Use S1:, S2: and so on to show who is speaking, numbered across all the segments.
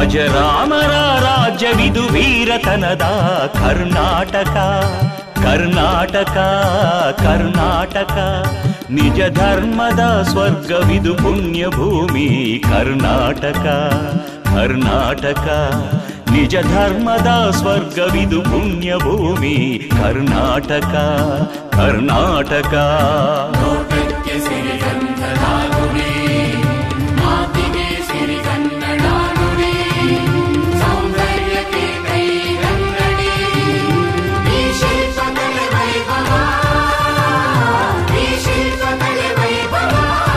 S1: ಅಜರಾಮರ ರಾಜ್ಯವಿದು ವೀರತನದ ಕರ್ನಾಟಕ ಕರ್ನಾಟಕ ಕರ್ನಾಟಕ ನಿಜ ಧರ್ಮದ ಸ್ವರ್ಗವಿದು ಪುಣ್ಯ ಭೂಮಿ ಕರ್ನಾಟಕ ಕರ್ನಾಟಕ ನಿಜ ಧರ್ಮದ ಸ್ವರ್ಗವಿದು ಪುಣ್ಯ ಭೂಮಿ ಕರ್ನಾಟಕ ಕರ್ನಾಟಕ
S2: ನೋಟಕ್ಕೆ ಸಿರಿಗಂಧದ ಗುಡಿ ಮಾತಿಗೆ ಸಿರಿಗನ್ನಡ ನುಡಿ ಸೌಂದರ್ಯಕ್ಕೆ ಕೈಗನ್ನಡಿ ಈ ಶಿಲ್ಪಕಲೆ ವೈಭವ ಈ ಶಿಲ್ಪಕಲೆ ವೈಭವ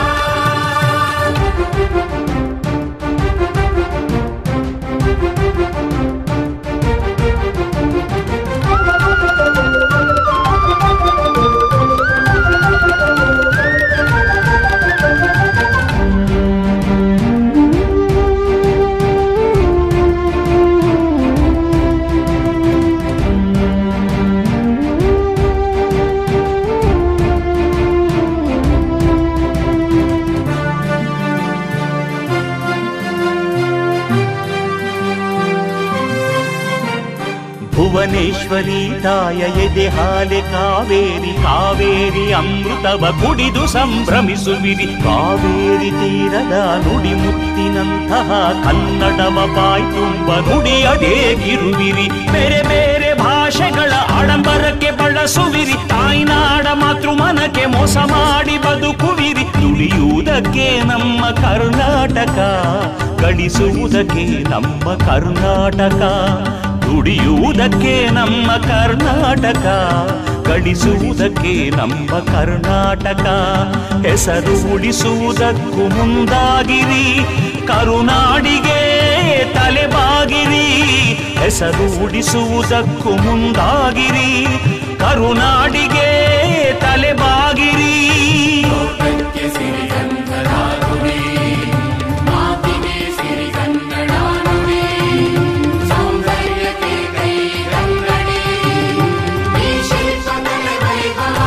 S1: ಭುವನೇಶ್ವರಿ ತಾಯ ಎದೆ ಹಾಲೆ ಕಾವೇರಿ ಕಾವೇರಿ ಅಮೃತವ ಕುಡಿದು ಸಂಭ್ರಮಿಸುವಿರಿ ಕಾವೇರಿ ತೀರದ ನುಡಿ ಮುತ್ತಿನಂತಹ ಕನ್ನಡವ ಬಾಯ್ ತುಂಬ ನುಡಿಯದೇಗಿರುವಿರಿ ಬೇರೆ ಬೇರೆ ಭಾಷೆಗಳ ಆಡಂಬರಕ್ಕೆ ಬಳಸುವಿರಿ ತಾಯ್ನಾಡ ಮಾತೃ ಮನಕ್ಕೆ ಮೋಸ ಮಾಡಿ ಬದುಕುವಿರಿ ದುಡಿಯುವುದಕ್ಕೆ ನಮ್ಮ ಕರ್ನಾಟಕ ಗಳಿಸುವುದಕ್ಕೆ ನಮ್ಮ ಕರ್ನಾಟಕ ದುಡಿಯುವುದಕ್ಕೆ ನಮ್ಮ ಕರ್ನಾಟಕ ಗಳಿಸುವುದಕ್ಕೆ ನಮ್ಮ ಕರ್ನಾಟಕ ಹೆಸರು ಉಳಿಸುವುದಕ್ಕೂ ಮುಂದಾಗಿರಿ ಕರುನಾಡಿಗೆ ತಲೆಬಾಗಿರಿ ಹೆಸರು ಉಳಿಸುವುದಕ್ಕೂ ಮುಂದಾಗಿರಿ ಕರುನಾಡಿಗೆ ತಲೆಬಾಗಿರಿ
S2: ನೋಟಕ್ಕೆ ಸಿರಿಗಂಧದ ಗುಡಿ ಮಾತಿಗೆ ಸಿರಿಗನ್ನಡ ನುಡಿ ಸೌಂದರ್ಯಕ್ಕೆ ಕೈಗನ್ನಡಿ ಈ ಶಿಲ್ಪಕಲೆ ವೈಭವ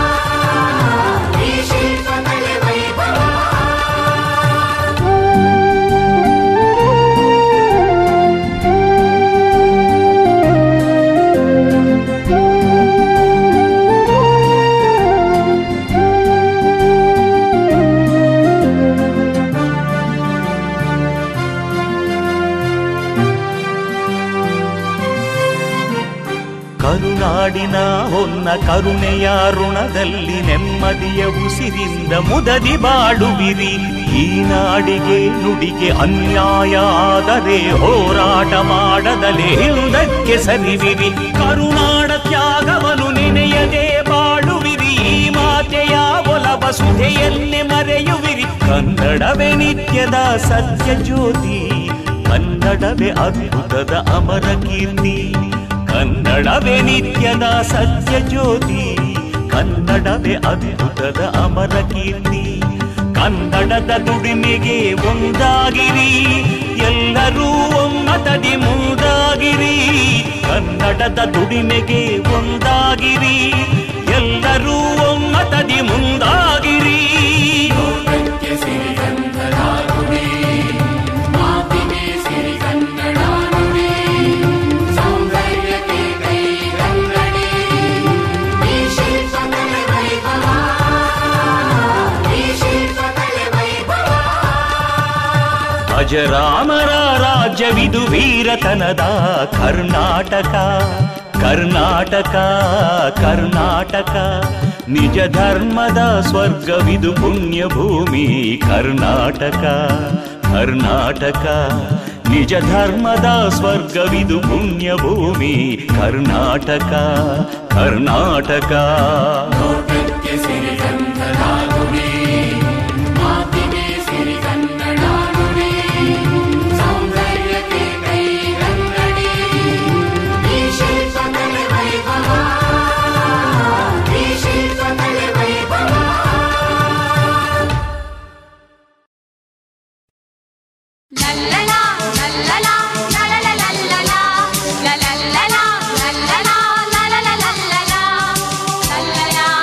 S2: ಈ ಶಿಲ್ಪಕಲೆ ವೈಭವ
S1: ಕರುನಾಡಿನ ಹೊನ್ನ ಕರುಣೆಯ ಋಣದಲ್ಲಿ ನೆಮ್ಮದಿಯ ಉಸಿರಿಂದ ಮುದದಿ ಬಾಳುವಿರಿ ಈ ನಾಡಿಗೆ ನುಡಿಗೆ ಅನ್ಯಾಯ ಆದರೆ ಹೋರಾಟ ಮಾಡದಲೇ ಹಿಂದಕ್ಕೆ ಸರಿವಿರಿ ಕರುನಾಡ ತ್ಯಾಗವನ್ನು ನೆನೆಯದೆ ಬಾಳುವಿರಿ ಈ ಮಾತೆಯ ಒಲವ ಸುಧೆಯನ್ನೇ ಮರೆಯುವಿರಿ ಕನ್ನಡವೇ ನಿತ್ಯದ ಸತ್ಯ ಜ್ಯೋತಿ ಕನ್ನಡವೇ ಅದ್ಭುತದ ಅಮರ ಕೀರ್ತಿ ಕನ್ನಡವೇ ನಿತ್ಯದ ಸತ್ಯ ಜ್ಯೋತಿ ಕನ್ನಡವೇ ಅದ್ಭುತದ ಅಮರ ಕೀರ್ತಿ ಕನ್ನಡದ ದುಡಿಮೆಗೆ ಒಂದಾಗಿರಿ ಎಲ್ಲರೂ ಒಮ್ಮತದಿ ಮುಂದಾಗಿರಿ ಕನ್ನಡದ ದುಡಿಮೆಗೆ ಒಂದಾಗಿರಿ ಎಲ್ಲರೂ ಒಮ್ಮತದಿ ಮುಂದಾಗಿರಿ
S2: ನೋಟಕ್ಕೆ ಸಿರಿಗಂಧದ ಗುಡಿ ಮಾತಿಗೆ ಸಿರಿಗನ್ನಡ ನುಡಿ ಸೌಂದರ್ಯಕ್ಕೆ ಕೈಗನ್ನಡಿ ಈ ಶಿಲ್ಪಕಲೆ ವೈಭವ ಈ ಶಿಲ್ಪಕಲೆ ವೈಭವ
S1: ಅಜರಾಮರ ರಾಜ್ಯವಿದು ವೀರತನದ ಕರ್ನಾಟಕ ಕರ್ನಾಟಕ ಕರ್ನಾಟಕ ನಿಜ ಧರ್ಮದ ಸ್ವರ್ಗವಿದು ಪುಣ್ಯ ಭೂಮಿ ಕರ್ನಾಟಕ ಕರ್ನಾಟಕ ನಿಜ ಧರ್ಮದ ಸ್ವರ್ಗವಿದು ಪುಣ್ಯ ಭೂಮಿ ಕರ್ನಾಟಕ ಕರ್ನಾಟಕ
S2: ನೋಟಕ್ಕೆ ಸಿರಿಗಂಧದ ಗುಡಿ ಮಾತಿಗೆ ಸಿರಿಗನ್ನಡ ನುಡಿ ಸೌಂದರ್ಯಕ್ಕೆ ಕೈಗನ್ನಡಿ ಈ ಶಿಲ್ಪಕಲೆ ವೈಭವ ಈ ಶಿಲ್ಪಕಲೆ ವೈಭವ
S3: ಲಲ್ಲಲಾ ಲಲ್ಲಲಾ ಲಲಲಲಲ್ಲಲಾ ಲಲಲ್ಲಲಾ ಲಲ್ಲಲಾ ಲಲಲಲಲ್ಲಲಾ ಲಲ್ಲಲಾ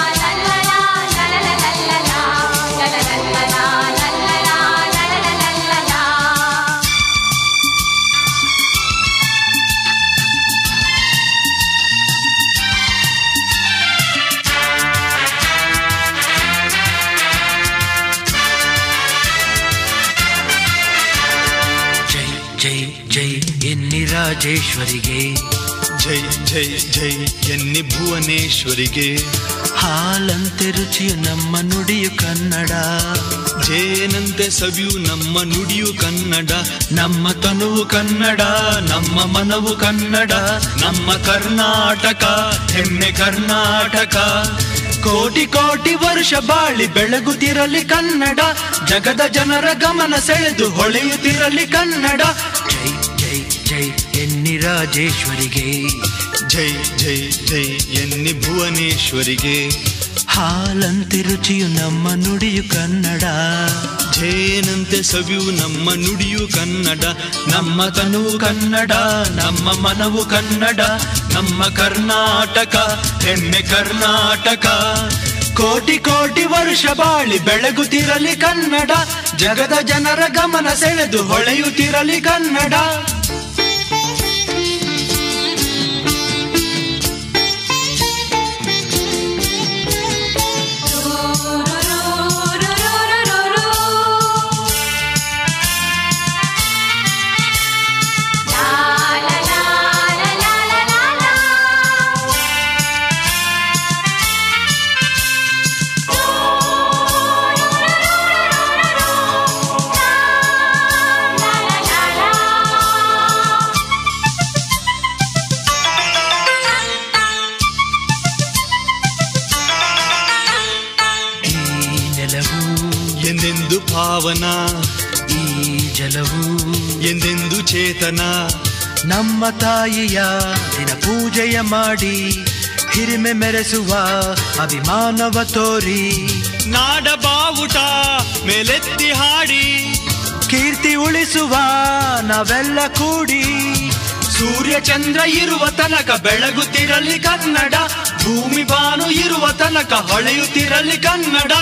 S4: ರಾಜೇಶ್ವರಿಗೆ
S5: ಜೈ ಜೈ ಜೈ ಎನ್ನಿ ಭುವನೇಶ್ವರಿಗೆ
S4: ಹಾಲಂತೆ ರುಚಿಯು ನಮ್ಮ ನುಡಿಯು ಕನ್ನಡ
S5: ಜೇನಂತೆ ಸವಿಯು ನಮ್ಮ ನುಡಿಯು ಕನ್ನಡ
S4: ನಮ್ಮ ತನುವು ಕನ್ನಡ ನಮ್ಮ ಮನವು ಕನ್ನಡ
S5: ನಮ್ಮ ಕರ್ನಾಟಕ ಹೆಮ್ಮೆ ಕರ್ನಾಟಕ
S4: ಕೋಟಿ ಕೋಟಿ ವರ್ಷ ಬಾಳಿ ಬೆಳಗುತ್ತಿರಲಿ ಕನ್ನಡ ಜಗದ ಜನರ ಗಮನ ಸೆಳೆದು ಹೊಳೆಯುತ್ತಿರಲಿ ಕನ್ನಡ ಜೈ ಜೈ ಜೈ ಎನ್ನಿ ರಾಜೇಶ್ವರಿಗೆ
S5: ಜೈ ಜೈ ಜೈ ಎನ್ನಿ ಭುವನೇಶ್ವರಿಗೆ
S4: ಹಾಲಂತೆ ರುಚಿಯು ನಮ್ಮ ನುಡಿಯು ಕನ್ನಡ
S5: ಜೇನಂತೆ ಸವಿಯು ನಮ್ಮ ನುಡಿಯು ಕನ್ನಡ
S4: ನಮ್ಮ ತನುವು ಕನ್ನಡ ನಮ್ಮ ಮನವು ಕನ್ನಡ ನಮ್ಮ ಕರ್ನಾಟಕ ಹೆಮ್ಮೆ ಕರ್ನಾಟಕ ಕೋಟಿ ಕೋಟಿ ವರ್ಷ ಬಾಳಿ ಬೆಳಗುತ್ತಿರಲಿ ಕನ್ನಡ ಜಗದ ಜನರ ಗಮನ ಸೆಳೆದು ಹೊಳೆಯುತ್ತಿರಲಿ ಕನ್ನಡ ಈ ನೆಲವು
S5: ಎಂದೆಂದು ಪಾವನ
S4: ಈ ಜಲವು
S5: ಎಂದೆಂದು ಚೇತನ
S4: ನಮ್ಮ ತಾಯಿಯ ದಿನ ಪೂಜೆಯ ಮಾಡಿ ಹಿರಿಮೆ ಮೆರೆಸುವ ಅಭಿಮಾನವ ತೋರಿ
S5: ನಾಡ ಬಾವುಟ ಮೇಲೆತ್ತಿ ಹಾಡಿ
S4: ಕೀರ್ತಿ ಉಳಿಸುವ ನಾವೆಲ್ಲ ಕೂಡಿ ಸೂರ್ಯ ಚಂದ್ರ ಇರುವ ತನಕ ಬೆಳಗುತ್ತಿರಲಿ ಕನ್ನಡ ಭೂಮಿ ಬಾನು ಇರುವ ತನಕ ಹೊಳೆಯುತ್ತಿರಲಿ ಕನ್ನಡ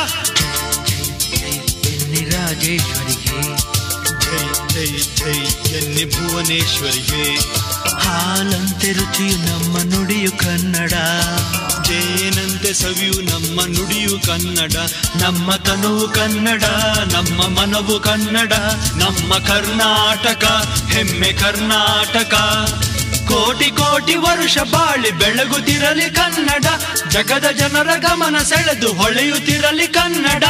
S4: ಎನ್ನಿ ರಾಜೇಶ್ವರಿಗೆ
S5: ಜೈ ಜೈ ಜೈ ಎನ್ನಿ ಭುವನೇಶ್ವರಿಗೆ
S4: ಹಾಲಂತೆ ರುಚಿಯು ನಮ್ಮ ನುಡಿಯು ಕನ್ನಡ
S5: ಜೇನಂತೆ ಸವಿಯು ನಮ್ಮ ನುಡಿಯು ಕನ್ನಡ
S4: ನಮ್ಮ ತನುವು ಕನ್ನಡ ನಮ್ಮ ಮನವು ಕನ್ನಡ ನಮ್ಮ ಕರ್ನಾಟಕ ಹೆಮ್ಮೆ ಕರ್ನಾಟಕ ಕೋಟಿ ಕೋಟಿ ವರ್ಷ ಬಾಳಿ ಬೆಳಗುತ್ತಿರಲಿ ಕನ್ನಡ ಜಗದ ಜನರ ಗಮನ ಸೆಳೆದು ಹೊಳೆಯುತ್ತಿರಲಿ ಕನ್ನಡ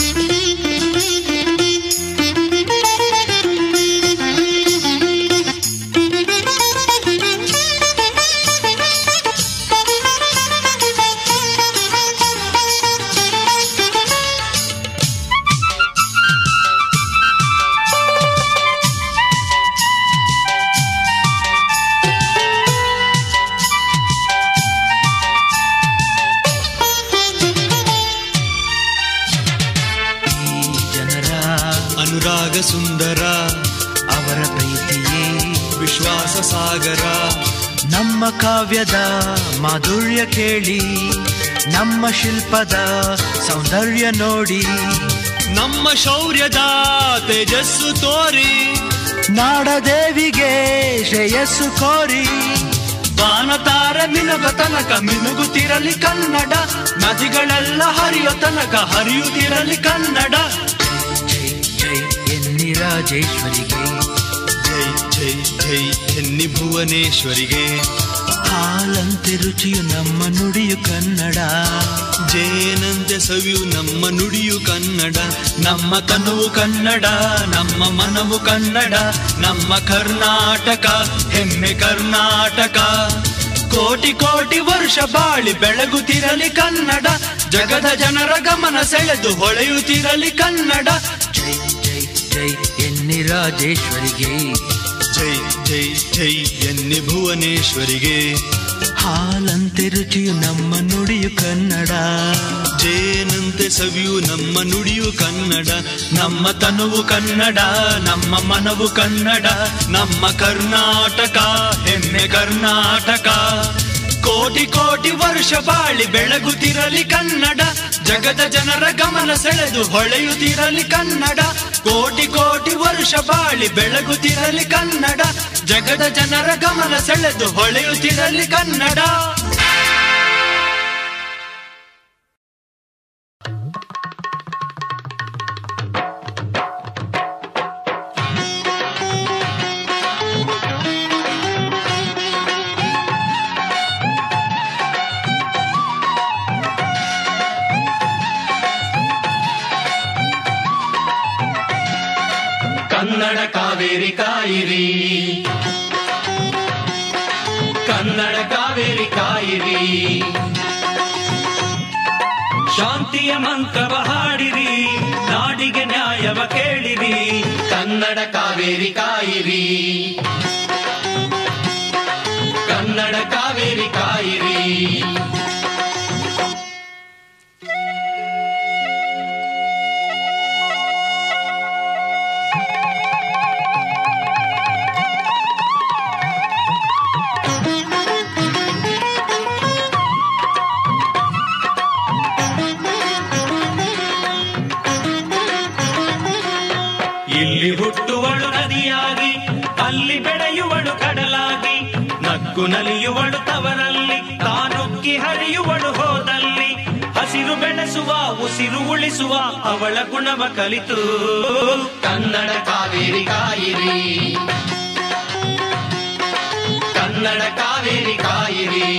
S4: ಈ ಜನರ
S5: ಅನುರಾಗ ಸುಂದರ
S4: ಅವರ ಪ್ರೀತಿಯೇ
S5: ವಿಶ್ವಾಸ ಸಾಗರ
S4: ನಮ್ಮ ಕಾವ್ಯದ ಮಾಧುರ್ಯ ಕೇಳಿ ನಮ್ಮ ಶಿಲ್ಪದ ಸೌಂದರ್ಯ ನೋಡಿ
S5: ನಮ್ಮ ಶೌರ್ಯದ ತೇಜಸ್ಸು ತೋರಿ
S4: ನಾಡದೇವಿಗೆ ಶ್ರೇಯಸ್ಸು ಕೋರಿ ಬಾನತಾರ ಮಿನುಗ ತನಕ ಮಿನುಗುತ್ತಿರಲಿ ಕನ್ನಡ ನದಿಗಳೆಲ್ಲ ಹರಿಯೋ ತನಕ ಹರಿಯುತ್ತಿರಲಿ ಕನ್ನಡ ಜೈ ಜೈ ಎನ್ನಿ ರಾಜೇಶ್ವರಿಗೆ
S5: ಜೈ ಜೈ ಜೈ ಎನ್ನಿ ಭುವನೇಶ್ವರಿಗೆ
S4: ಹಾಲಂತೆ ರುಚಿಯು ನಮ್ಮ ನುಡಿಯು ಕನ್ನಡ
S5: ಜೇನಂತೆ ಸವಿಯು ನಮ್ಮ ನುಡಿಯು ಕನ್ನಡ
S4: ನಮ್ಮ ತನುವು ಕನ್ನಡ ನಮ್ಮ ಮನವು ಕನ್ನಡ ನಮ್ಮ ಕರ್ನಾಟಕ ಹೆಮ್ಮೆ ಕರ್ನಾಟಕ ಕೋಟಿ ಕೋಟಿ ವರ್ಷ ಬಾಳಿ ಬೆಳಗುತ್ತಿರಲಿ ಕನ್ನಡ ಜಗದ ಜನರ ಗಮನ ಸೆಳೆದು ಹೊಳೆಯುತ್ತಿರಲಿ ಕನ್ನಡ ಜೈ ಜೈ ಜೈ ಎನ್ನಿ ರಾಜೇಶ್ವರಿಗೆ
S5: ಜೈ ಜೈ ಜೈ ಎನ್ನಿ ಭುವನೇಶ್ವರಿಗೆ
S4: ಹಾಲಂತೆ ರುಚಿಯು ನಮ್ಮ ನುಡಿಯು ಕನ್ನಡ
S5: ಜೇನಂತೆ ಸವಿಯು ನಮ್ಮ ನುಡಿಯು ಕನ್ನಡ
S4: ನಮ್ಮ ತನುವು ಕನ್ನಡ ನಮ್ಮ ಮನವು ಕನ್ನಡ ನಮ್ಮ ಕರ್ನಾಟಕ ಹೆಮ್ಮೆ ಕರ್ನಾಟಕ ಕೋಟಿ ಕೋಟಿ ವರ್ಷ ಬಾಳಿ ಬೆಳಗುತ್ತಿರಲಿ ಕನ್ನಡ ಜಗದ ಜನರ ಗಮನ ಸೆಳೆದು ಹೊಳೆಯುತ್ತಿರಲಿ ಕನ್ನಡ ಕೋಟಿ ಕೋಟಿ ವರ್ಷ ಬಾಳಿ ಬೆಳಗುತ್ತಿರಲಿ ಕನ್ನಡ ಜಗದ ಜನರ ಗಮನ ಸೆಳೆದು ಹೊಳೆಯುತ್ತಿರಲಿ ಕನ್ನಡ
S2: ಿ
S6: ಕನ್ನಡ ಕಾವೇರಿ ಕಾಯಿರಿ ಕನ್ನಡ ಕಾವೇರಿ ಕಾಯಿರಿ ಶಾಂತಿಯ ಮಂತ್ರವ ಹಾಡಿರಿ ನಾಡಿಗೆ ನ್ಯಾಯವ ಕೇಳಿರಿ ಕನ್ನಡ ಕಾವೇರಿ ಕಾಯಿರಿ ಕನ್ನಡ ಕಾವೇರಿ ಕಾಯಿರಿ ಇಲ್ಲಿ ಹುಟ್ಟುವಳು ನದಿಯಾಗಿ ಅಲ್ಲಿ ಬೆಳೆಯುವಳು ಕಡಲಾಗಿ ನಕ್ಕು ನಲಿಯುವಳು ತವರಲ್ಲಿ ತಾನುಕ್ಕಿ ಹರಿಯುವಳು ಹೋದಲ್ಲಿ ಹಸಿರು ಬೆಳೆಸುವ ಉಸಿರು ಉಳಿಸುವ ಅವಳ ಗುಣವ ಕಲಿತು ಕನ್ನಡ ಕಾವೇರಿ ಕಾಯಿರಿ ಕನ್ನಡ ಕಾವೇರಿ ಕಾಯಿರಿ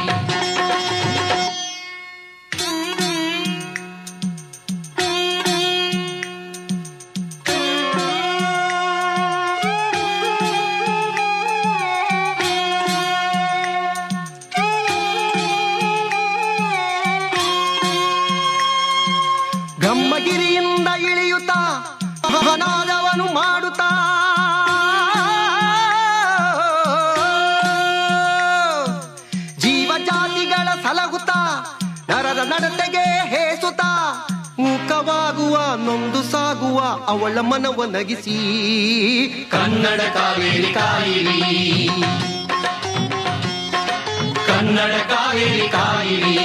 S7: ಬ್ರಹ್ಮಗಿರಿಯಿಂದ ಇಳಿಯುತ್ತಾ ಭವನಾದವನು ಮಾಡುತ್ತಾ ಜೀವಜಾತಿಗಳ ಸಲಹುತ್ತಾ ನರರ ನಡತೆಗೆ ಹೇಸುತ್ತಾ ಮೂಕವಾಗುವ ನೊಂದು ಸಾಗುವ ಅವಳ ಮನವ ನಗಿಸಿ
S6: ಕನ್ನಡ ಕಾವೇರಿ ಕಾಯಿರಿ ಕನ್ನಡ ಕಾವೇರಿ ಕಾಯಿರಿ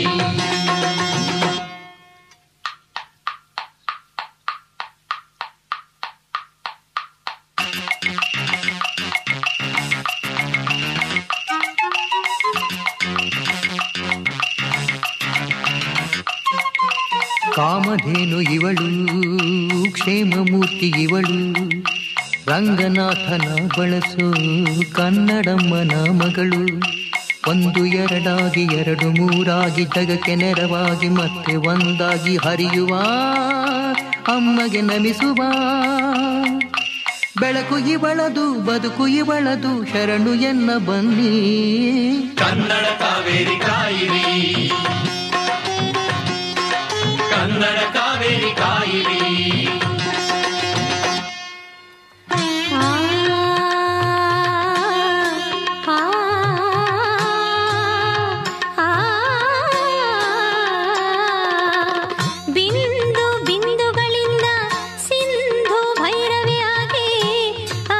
S8: ಕಾಮಧೇನು ಇವಳು ಕ್ಷೇಮಮೂರ್ತಿ ಇವಳು ರಂಗನಾಥನ ಬಳಸು ಕನ್ನಡಮ್ಮನ ಮಗಳು ಒಂದು ಎರಡಾಗಿ ಎರಡು ಮೂರಾಗಿ ಜಗಕ್ಕೆ ನೆರವಾಗಿ ಮತ್ತೆ ಒಂದಾಗಿ ಹರಿಯುವ ಅಮ್ಮಗೆ ನಮಿಸುವ ಬೆಳಕು ಇವಳದು ಬದುಕು ಇವಳದು ಶರಣು ಎನ್ನ ಬನ್ನಿ
S6: ಕನ್ನಡ ಕಾವೇರಿ ಕಾಯಿರಿ ಕನ್ನಡ ಕಾವೇರಿ ಕಾಯಿರಿ
S3: ಬಿಂದು ಬಿಂದುಗಳಿಂದ ಸಿಂಧು ಭೈರವಿಯಾಗಿ ಆ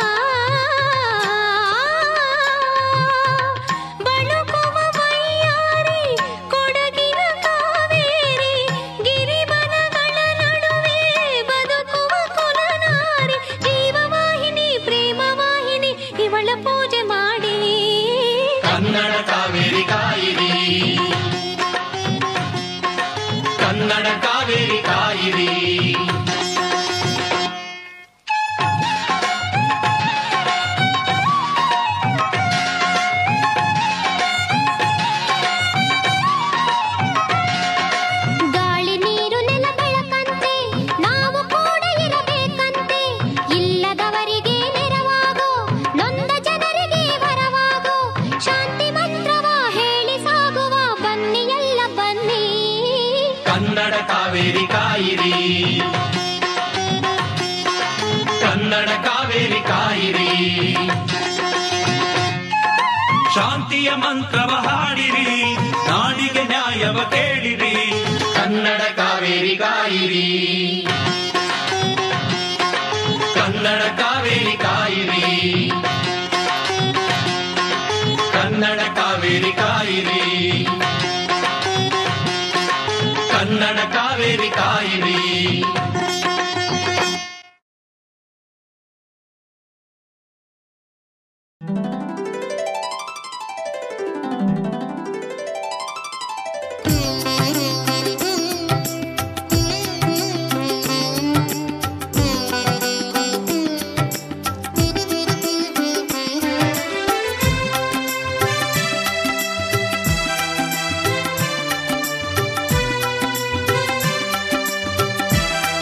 S3: ಬಳುಕುವ ವೈಯಾರಿ ಕೊಡಗಿನ ಕಾವೇರಿ ಗಿರಿಬನಗಳ ನಡುವೆ ಬದುಕುವ ಕುಲನಾರಿ ಜೀವವಾಹಿನಿ ಪ್ರೇಮವಾಹಿನಿ ಇವಳ ಪೂಜೆ ಮಾಡಿ
S6: ಕನ್ನಡ ಕಾವೇರಿ ಕಾಯಿರಿ ಕನ್ನಡ ಕಾವೇರಿ ಕಾಯಿರಿ
S3: ಗಾಳಿ ನೀರು ನೆಲ ಬೆಳಕಂತೆ ನಾವು ಕೂಡ ಇರಬೇಕಂತೆ ಇಲ್ಲದವರಿಗೆ ನೆರವಾಗೋ ನೊಂದ ಜನರಿಗೆ ವರವಾಗೋ ಶಾಂತಿ ಮಂತ್ರವ ಹೇಳಿ ಸಾಗುವ ಬನ್ನಿ ಎಲ್ಲ ಬನ್ನಿ
S6: ಕನ್ನಡ ಕಾವೇರಿ ಕಾಯಿರಿ ಕನ್ನಡ ಕಾವೇರಿ ಕಾಯಿರಿ ಶಾಂತಿಯ ಮಂತ್ರವ ಹಾಡಿರಿ ನಾಡಿಗೆ ನ್ಯಾಯವ ಕೇಳಿರಿ ಕನ್ನಡ ಕಾವೇರಿ ಕಾಯಿರಿ ಕನ್ನಡ ಕಾವೇರಿ ಕಾಯಿರಿ ಕನ್ನಡ ಕಾವೇರಿ ಕಾಯಿರಿ ಕನ್ನಡ ಕಾವೇರಿ ಕಾಯಿರಿ
S3: ಆ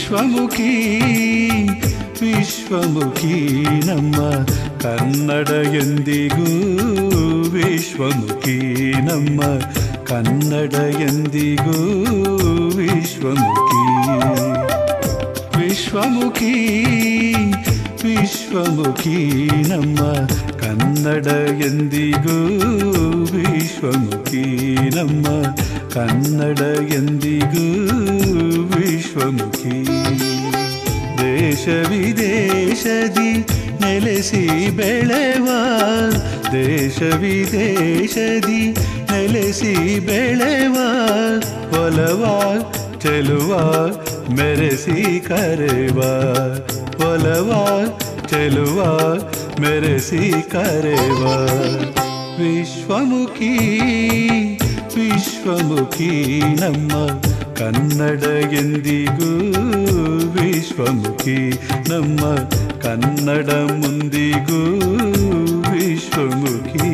S9: ವಿಶ್ವಮುಖಿ ವಿಶ್ವಮುಖಿ ನಮ್ಮ ಕನ್ನಡ ಎಂದಿಗೂ ವಿಶ್ವಮುಖಿ ನಮ್ಮ ಕನ್ನಡ ಎಂದಿಗೂ ವಿಶ್ವಮುಖಿ ವಿಶ್ವಮುಖಿ ವಿಶ್ವಮುಖಿ ನಮ್ಮ ಕನ್ನಡ ಎಂದಿಗೂ ವಿಶ್ವಮುಖಿ ನಮ್ಮ ಕನ್ನಡ ಎಂದಿಗೂ ವಿಶ್ವಮುಖಿ ದೇಶ ವಿದೇಶದಿ ನೆಲೆಸಿ ಬೆಳೆವ ದೇಶ ವಿದೇಶದಿ ನೆಲೆಸಿ ಬೆಳೆವ ಒಲವ ಚೆಲುವ ಮೆರೆಸಿ ಕರೆವ ಒಲವ ಚೆಲುವ ಮೆರೆಸಿ ಕರೆವ ವಿಶ್ವಮುಖಿ ವಿಶ್ವಮುಖಿ ನಮ್ಮ ಕನ್ನಡ ಎಂದಿಗೂ ವಿಶ್ವಮುಖಿ ನಮ್ಮ ಕನ್ನಡ ಮುಂದಿಗೂ ವಿಶ್ವಮುಖಿ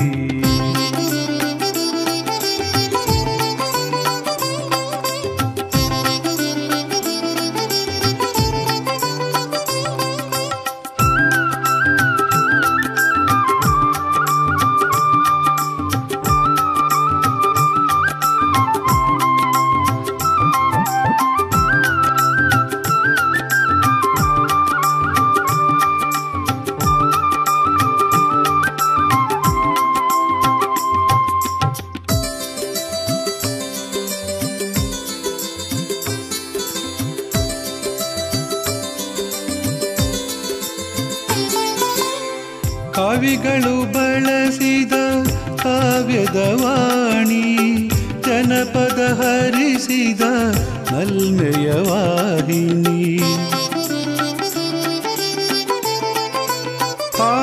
S9: ಕವಿಗಳು ಬಳಸಿದ ಕಾವ್ಯದ ವಾಣಿ ಜನಪದ ಹರಿಸಿದ ನಲ್ಮೆಯ ವಾಹಿನಿ ಆ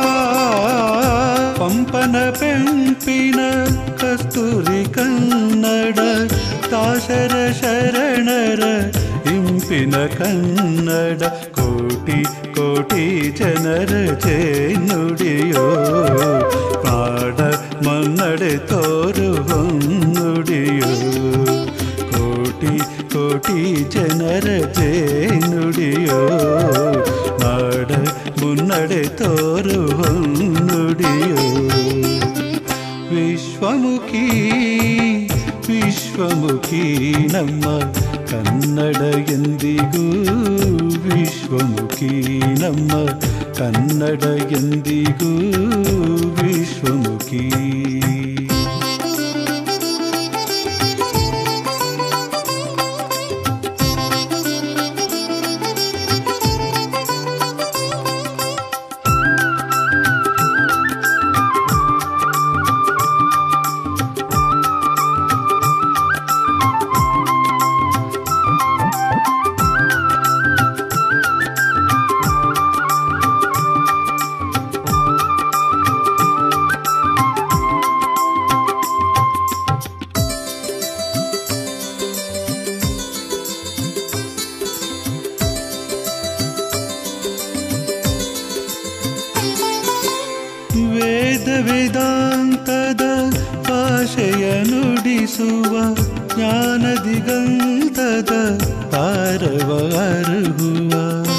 S9: ಪಂಪನ ಪೆಂಪಿನ ಕಸ್ತೂರಿ ಕನ್ನಡ ದಾಸರ ಶರಣರ ಇಂಪಿನ ಕನ್ನಡ ಕೋಟಿ ಕೋಟಿ ಜನರ ನುಡಿಯೋ ಪಾಡ ಮನ್ನಡೆ ತೋರು ಹೊನ್ನುಡಿಯೋ ಕೋಟಿ ಕೋಟಿ ಜನರ ನುಡಿಯೋ ನಾಡ ಮುನ್ನಡೆ ತೋರು ಹೊನ್ನುಡಿಯೋ ವಿಶ್ವಮುಖಿ ವಿಶ್ವಮುಖಿ ನಮ್ಮ ಕನ್ನಡ ಎಂದಿಗೂ ವಿಶ್ವಮುಖಿ ನಮ್ಮ ಕನ್ನಡ ಎಂದಿಗೂ ವಿಶ್ವಮುಖಿ ವೇದ ವೇದಾಂತದ ಭಾಷೆಯ ನುಡಿಸುವ ಜ್ಞಾನ ದಿಗಂತದ ತಾರವ ಅರುಹುವ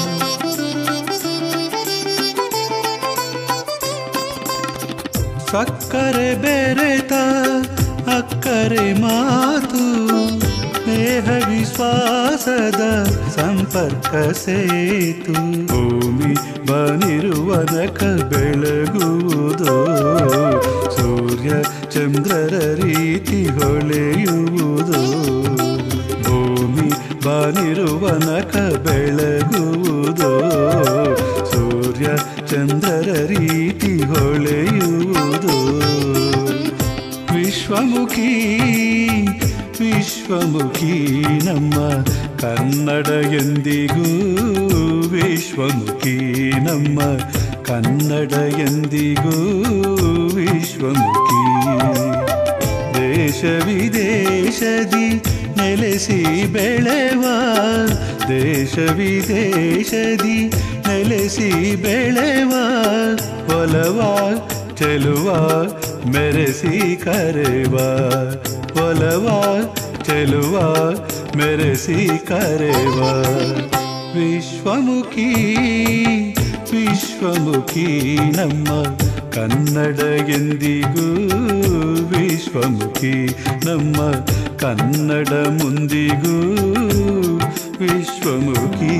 S9: ಸಕ್ಕರೆ ಬೆರೆತ ಅಕ್ಕರೆ ಮಾತು ಸ್ನೇಹ ವಿಶ್ವಾಸದ ಸಂಪರ್ಕ ಸೇತು ಭೂಮಿ ಬನಿರುವನಕ ಬೆಳಗುವುದೋ ಸೂರ್ಯ ಚಂದ್ರರ ರೀತಿ ಹೊಳೆಯುವುದೋ ಭೂಮಿ ಬಾನಿರುವನಕ ಬೆಳಗುವುದೋ ಸೂರ್ಯ ಚಂದ್ರರ ರೀತಿ ಹೊಳೆಯುವುದೋ ವಿಶ್ವಮುಖಿ ವಿಶ್ವಮುಖಿ ನಮ್ಮ ಕನ್ನಡ ಎಂದಿಗೂ ವಿಶ್ವಮುಖಿ ನಮ್ಮ ಕನ್ನಡ ಎಂದಿಗೂ ವಿಶ್ವಮುಖಿ ದೇಶ ವಿದೇಶದಿ ನೆಲೆಸಿ ಬೆಳೆವ ದೇಶ ವಿದೇಶದಿ ನೆಲೆಸಿ ಬೆಳೆವ ಒಲವ ಚೆಲುವ ಮೆರೆಸಿ ಕರೆವ ಒಲವ ಚೆಲುವ ಮೆರೆಸಿ ಕರೆವ ವಿಶ್ವಮುಖಿ ವಿಶ್ವಮುಖಿ ನಮ್ಮ ಕನ್ನಡ ಎಂದಿಗೂ ವಿಶ್ವಮುಖಿ ನಮ್ಮ ಕನ್ನಡ ಮುಂದಿಗೂ ವಿಶ್ವಮುಖಿ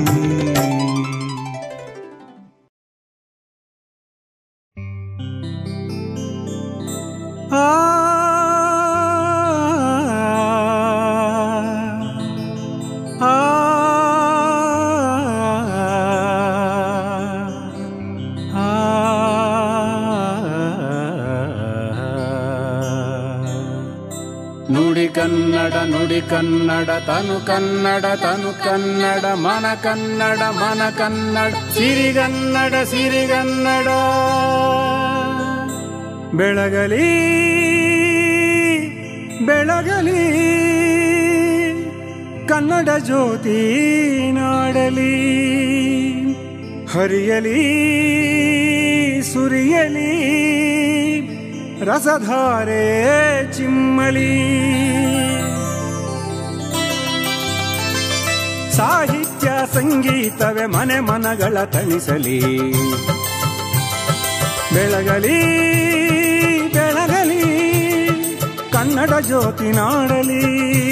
S10: ನುಡಿ ಕನ್ನಡ ನುಡಿ ಕನ್ನಡ ತನು ಕನ್ನಡ ತನು ಕನ್ನಡ ಮನ ಕನ್ನಡ ಮನ ಕನ್ನಡ ಸಿರಿಗನ್ನಡ ಸಿರಿಗನ್ನಡ ಬೆಳಗಲಿ ಬೆಳಗಲಿ ಕನ್ನಡ ಜ್ಯೋತಿ ನಾಡಲಿ ಹರಿಯಲಿ ಸುರಿಯಲಿ ರಸಧಾರೆ ಚಿಮ್ಮಲಿ ಸಾಹಿತ್ಯ ಸಂಗೀತವೇ ಮನೆ ಮನಗಳ ತಣಿಸಲಿ ಬೆಳಗಲಿ ಬೆಳಗಲಿ ಕನ್ನಡ ಜ್ಯೋತಿ ನಾಡಲಿ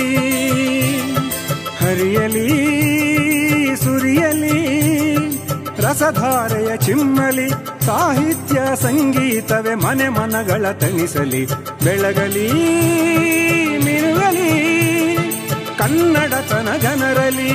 S10: ಹರಿಯಲಿ ಸುರಿಯಲಿ ರಸಧಾರೆಯ ಚಿಮ್ಮಲಿ ಸಾಹಿತ್ಯ ಸಂಗೀತವೇ ಮನೆ ಮನಗಳ ತಣಿಸಲಿ ಬೆಳಗಲಿ ಮಿರುಗಲಿ ಕನ್ನಡತನ ಜನರಲಿ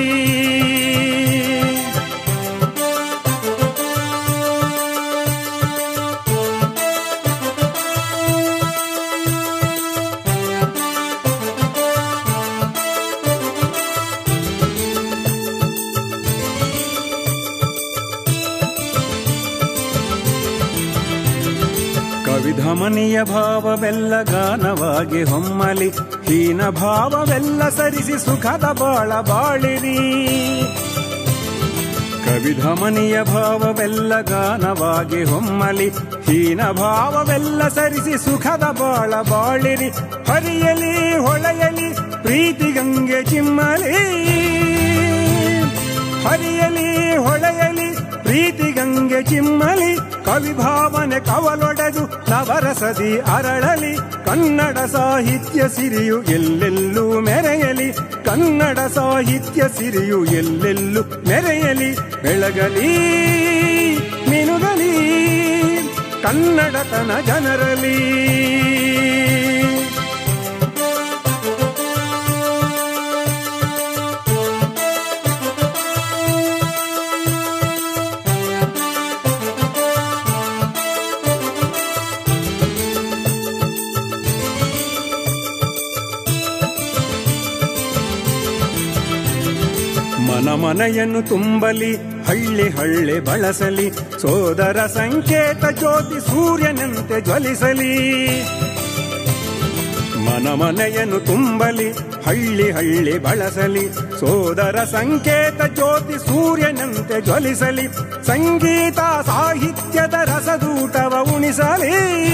S10: ಕವಿಧಮನಿಯ ಭಾವವೆಲ್ಲ ಗಾನವಾಗಿ ಹೊಮ್ಮಲಿ ಹೀನ ಭಾವವೆಲ್ಲ ಸರಿಸಿ ಸುಖದ ಬಾಳ ಬಾಳಿರಿ ಕವಿಧಮನಿಯ ಭಾವವೆಲ್ಲ ಗಾನವಾಗಿ ಹೊಮ್ಮಲಿ ಹೀನ ಭಾವವೆಲ್ಲ ಸರಿಸಿ ಸುಖದ ಬಾಳ ಬಾಳಿರಿ ಹರಿಯಲಿ ಹೊಳೆಯಲಿ ಪ್ರೀತಿ ಗಂಗೆ ಚಿಮ್ಮಲಿ ಹರಿಯಲಿ ಹೊಳೆಯಲಿ ಪ್ರೀತಿ ಗಂಗೆ ಚಿಮ್ಮಲಿ ಕವಿ ಭಾವನೆ ಕವಲೊಡೆದು ನವರಸದಿ ಅರಳಲಿ ಕನ್ನಡ ಸಾಹಿತ್ಯ ಸಿರಿಯು ಎಲ್ಲೆಲ್ಲೂ ಮೆರೆಯಲಿ ಕನ್ನಡ ಸಾಹಿತ್ಯ ಸಿರಿಯು ಎಲ್ಲೆಲ್ಲೂ ಮೆರೆಯಲಿ ಬೆಳಗಲಿ ಮಿನುಗಲಿ ಕನ್ನಡತನ ಜನರಲಿ ಮನ ಮನೆಯನ್ನು ತುಂಬಲಿ ಹಳ್ಳಿ ಹಳ್ಳಿ ಬಳಸಲಿ ಸೋದರ ಸಂಕೇತ ಜ್ಯೋತಿ ಸೂರ್ಯನಂತೆ ಜ್ವಲಿಸಲಿ ಮನ ಮನೆಯನ್ನು ತುಂಬಲಿ ಹಳ್ಳಿ ಹಳ್ಳಿ ಬಳಸಲಿ ಸೋದರ ಸಂಕೇತ ಜ್ಯೋತಿ ಸೂರ್ಯನಂತೆ ಜ್ವಲಿಸಲಿ ಸಂಗೀತ ಸಾಹಿತ್ಯದ ರಸದೂಟವ ಉಣಿಸಲಿ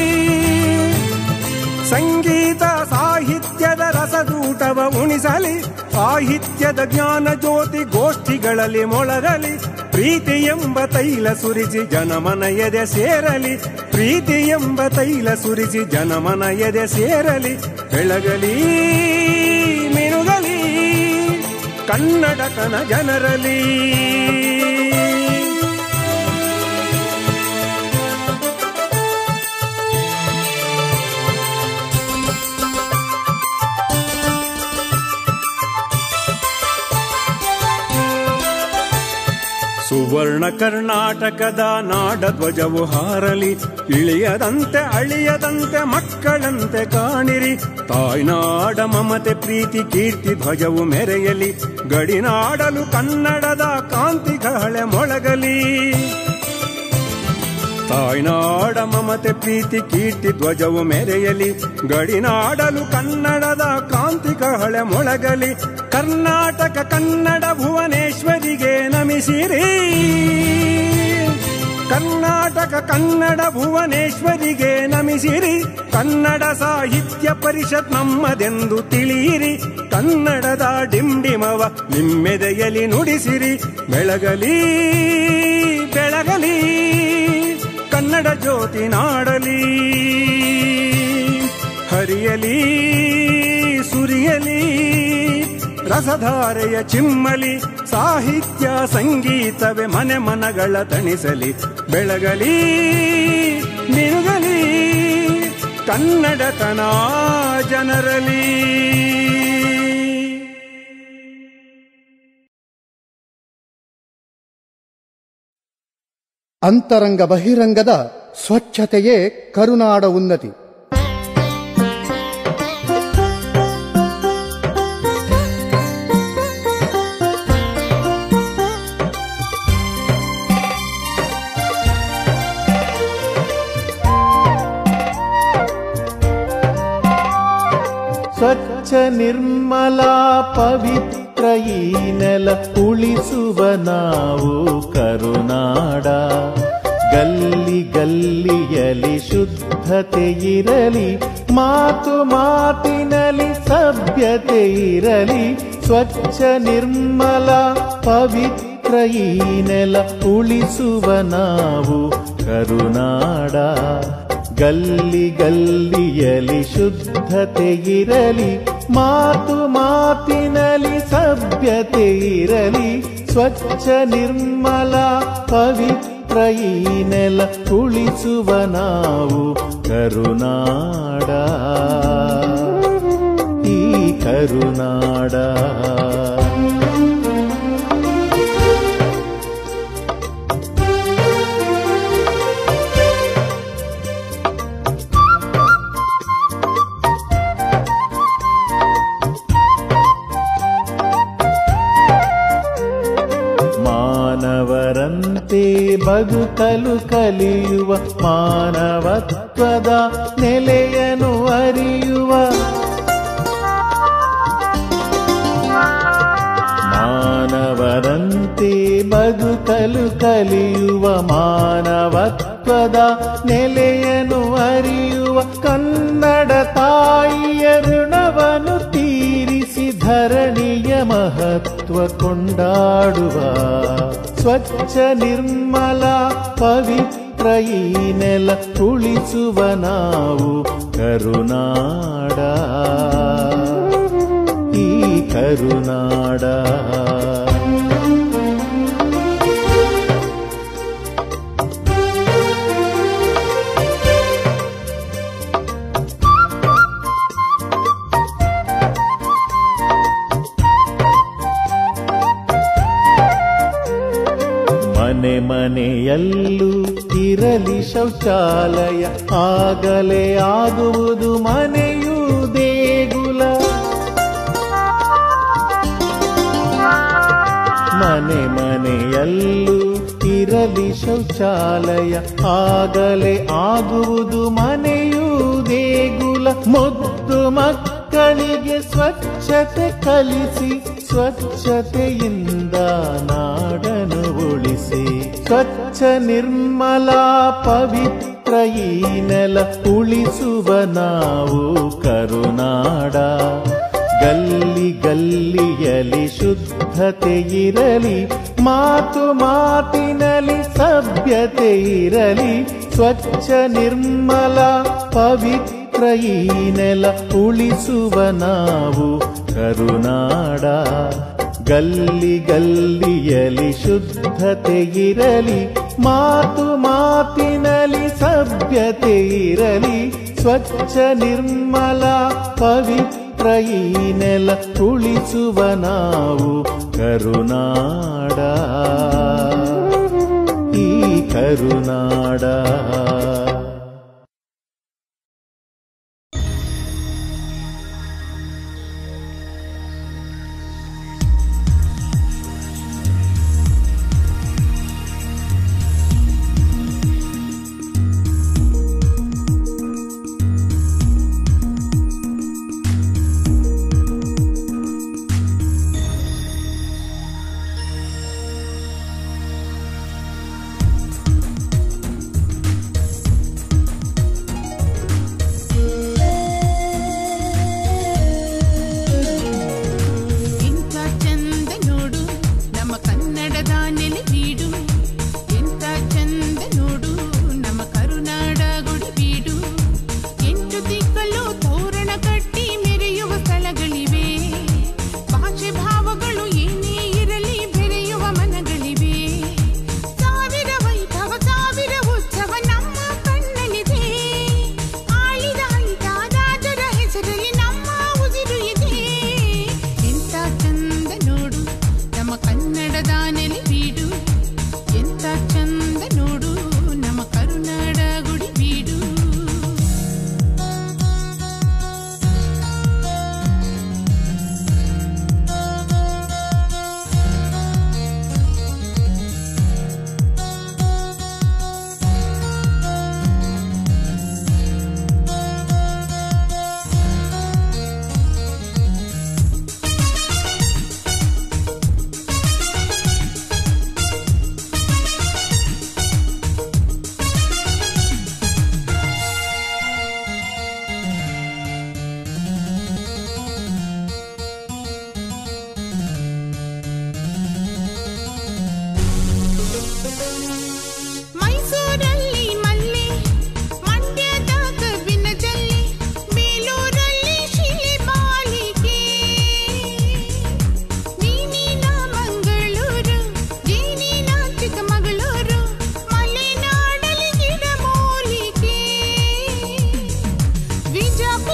S10: ಸಂಗೀತ ಸಾಹಿತ್ಯದ ರಸದೂಟವ ಉಣಿಸಲಿ ಸಾಹಿತ್ಯದ ಜ್ಞಾನ ಜ್ಯೋತಿ ಗೋಷ್ಠಿಗಳಲ್ಲಿ ಮೊಳಗಲಿ ಪ್ರೀತಿ ಎಂಬ ತೈಲ ಸುರಿಸಿ ಜನಮನ ಎದೆ ಸೇರಲಿ ಪ್ರೀತಿ ಎಂಬ ತೈಲ ಸುರಿಸಿ ಜನಮನ ಎದೆ ಸೇರಲಿ ಬೆಳಗಲಿ ಮಿನುಗಲಿ ಕನ್ನಡತನ ಜನರಲಿ ಸುವರ್ಣ ಕರ್ನಾಟಕದ ನಾಡ ಧ್ವಜವು ಹಾರಲಿ ಇಳಿಯದಂತೆ ಅಳಿಯದಂತೆ ಮಕ್ಕಳಂತೆ ಕಾಣಿರಿ ತಾಯ್ನಾಡ ಮಮತೆ ಪ್ರೀತಿ ಕೀರ್ತಿ ಧ್ವಜವು ಮೆರೆಯಲಿ ಗಡಿನಾಡಲು ಕನ್ನಡದ ಕಾಂತಿ ಕಹಳೆ ಮೊಳಗಲಿ ತಾಯ್ನಾಡ ಮಮತೆ ಪ್ರೀತಿ ಕೀರ್ತಿ ಧ್ವಜವು ಮೆರೆಯಲಿ ಗಡಿನಾಡಲು ಕನ್ನಡದ ಕಾಂತಿ ಕಹಳೆ ಮೊಳಗಲಿ ಕರ್ನಾಟಕ ಕನ್ನಡ ಭುವನೇಶ್ವರಿಗೆ ನಮಿಸಿರಿ ಕರ್ನಾಟಕ ಕನ್ನಡ ಭುವನೇಶ್ವರಿಗೆ ನಮಿಸಿರಿ ಕನ್ನಡ ಸಾಹಿತ್ಯ ಪರಿಷತ್ ನಮ್ಮದೆಂದು ತಿಳಿಯಿರಿ ಕನ್ನಡದ ಡಿಂಡಿಮವ ನಿಮ್ಮೆದೆಯಲಿ ನುಡಿಸಿರಿ ಬೆಳಗಲಿ ಬೆಳಗಲಿ ಕನ್ನಡ ಜ್ಯೋತಿ ನಾಡಲಿ ಹರಿಯಲಿ ಸುರಿಯಲಿ ರಸಧಾರೆಯ ಚಿಮ್ಮಲಿ ಸಾಹಿತ್ಯ ಸಂಗೀತವೇ ಮನೆ ಮನಗಳ ತಣಿಸಲಿ ಬೆಳಗಲಿ ಮಿನುಗಲಿ ಕನ್ನಡತನ ಜನರಲಿ
S11: ಅಂತರಂಗ ಬಹಿರಂಗದ ಸ್ವಚ್ಛತೆಯೇ ಕರುನಾಡ ಉನ್ನತಿ
S12: ಸ್ವಚ್ಛ ನಿರ್ಮಲ ಪವಿತ್ರ ಈ ನೆಲ ಉಳಿಸುವ ನಾವು ಕರುನಾಡ ಗಲ್ಲಿ ಗಲ್ಲಿಯಲಿ ಶುದ್ಧತೆ ಇರಲಿ ಮಾತು ಮಾತಿನಲ್ಲಿ ಸಭ್ಯತೆ ಇರಲಿ ಸ್ವಚ್ಛ ನಿರ್ಮಲ ಪವಿತ್ರ ಈ ನೆಲ ಉಳಿಸುವ ನಾವು ಕರುನಾಡ ಗಲ್ಲಿ ಗಲ್ಲಿಯಲಿ ಶುದ್ಧತೆ ಇರಲಿ ಮಾತು ಮಾತಿನಲ್ಲಿ ಸಭ್ಯತೆ ಇರಲಿ ಸ್ವಚ್ಛ ನಿರ್ಮಲ ಪವಿತ್ರ ಈ ನೆಲ ಉಳಿಸುವ ನಾವು ಕರುನಾಡ ಈ ಕರುನಾಡ ಮಾನವರಂತೆ ಬದುಕಲು ಕಲಿಯುವ ಮಾನವತ್ವದ ನೆಲೆಯನ್ನು ಅರಿಯುವ ಮಾನವರಂತೆ ಬದುಕಲು ಕಲಿಯುವ ಮಾನವತ್ವದ ನೆಲೆಯನ್ನು ಅರಿಯುವ ಕನ್ನಡ ತಾಯಿಯ ಋಣವನ್ನು ತೀರಿಸಿ ಧರಣಿಯ ಮಹತ್ವ ಕೊಂಡಾಡುವ ಸ್ವಚ್ಛ ನಿರ್ಮಲ ಪವಿತ್ರ ಈ ನೆಲ ಉಳಿಸುವ ನಾವು ಕರುನಾಡ ಈ ಕರುನಾಡ ಮನೆ ಮನೆಯಲ್ಲೂ ಇರಲಿ ಶೌಚಾಲಯ ಆಗಲೇ ಆಗುವುದು ಮನೆಯೂ ದೇಗುಲ ಮನೆ ಮನೆಯಲ್ಲೂ ಇರಲಿ ಶೌಚಾಲಯ ಆಗಲೇ ಆಗುವುದು ಮನೆಯೂ ದೇಗುಲ ಮುದ್ದು ಮಕ್ಕಳಿಗೆ ಸ್ವಚ್ಛತೆ ಕಲಿಸಿ ಸ್ವಚ್ಛತೆಯಿಂದ ನಾಡನು ಉಳಿಸಿ ಸ್ವಚ್ಛ ನಿರ್ಮಲ ಪವಿತ್ರ ಈ ನೆಲ ಉಳಿಸುವ ನಾವು ಕರುನಾಡ ಗಲ್ಲಿ ಗಲ್ಲಿಯಲಿ ಶುದ್ಧತೆ ಇರಲಿ ಮಾತು ಮಾತಿನಲ್ಲಿ ಸಭ್ಯತೆ ಇರಲಿ ಸ್ವಚ್ಛ ನಿರ್ಮಲ ಪವಿತ್ರ ಈ ನೆಲ ಉಳಿಸುವ ನಾವು ಕರುನಾಡ ಗಲ್ಲಿ ಗಲ್ಲಿಯಲಿ ಶುದ್ಧತೆ ಇರಲಿ ಮಾತು ಮಾತಿನಲ್ಲಿ ಸಭ್ಯತೆ ಇರಲಿ ಸ್ವಚ್ಛ ನಿರ್ಮಲ ಪವಿತ್ರ ಈ ನೆಲ ಉಳಿಸುವ ನಾವು ಕರುನಾಡ ಈ ಕರುನಾಡ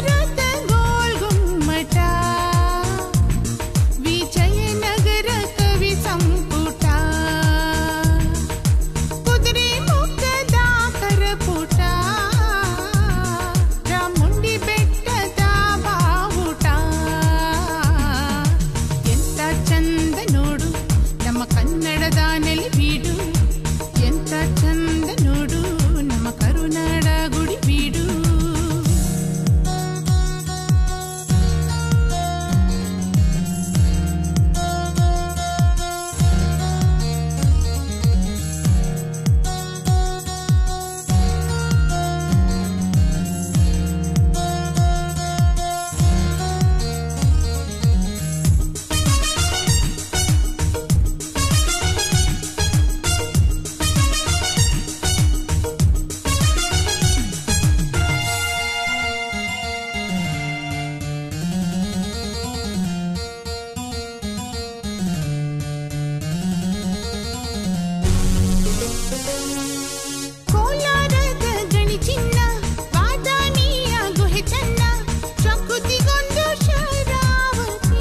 S13: ಭಾರತ ಗೋಲ್ಗುಮ್ಮಟ ವಿಜಯನಗರ ಕವಿ ಸಂಪುಟ ಕುದುರೆ ಮುಖದ ಕರಪುಟ ಚಾಮುಂಡಿ ಬೆಟ್ಟದ ಬಾವುಟ ಎಂತ ಚಂದ ನೋಡು ನಮ್ಮ ಕನ್ನಡದ ನೆಲೆ ಬೀಡು ಎಂತ ಚಂದ ನೋಡು ನಮ್ಮ ಕರುನಾಡ ಗುಡಿ ಬೀಡು ಕೋಲಾರದ ಗಣಿ ಚಿನ್ನ ಬಾದಾಮಿಯ ಗುಹೆ ಚೆನ್ನ ಪ್ರಕೃತಿಗೊಂದು ಶರಾವತಿ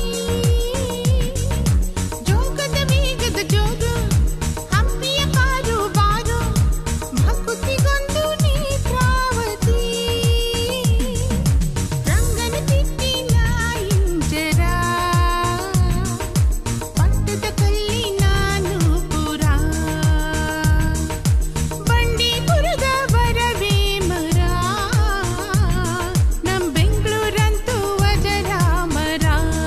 S13: ಜೋಗದ ವೇಗದ ಜೋಗು ಹಂಪಿಯ ಕಾರು ಬಾರು ಭಕುತಿಗೊಂದು ನೇತ್ರಾವತಿ ರಂಗನ ತಿಟ್ಟಿನ ಇಂಜರ ಪಟ್ಟದ ಕಲ್ಲಿನ ನೂಪುರ ಬಂಡೀಪುರದ ಬರವೇ ಮರ ನಮ್ ಬೆಂಗಳೂರಂತೂ ವಜರ ಮರ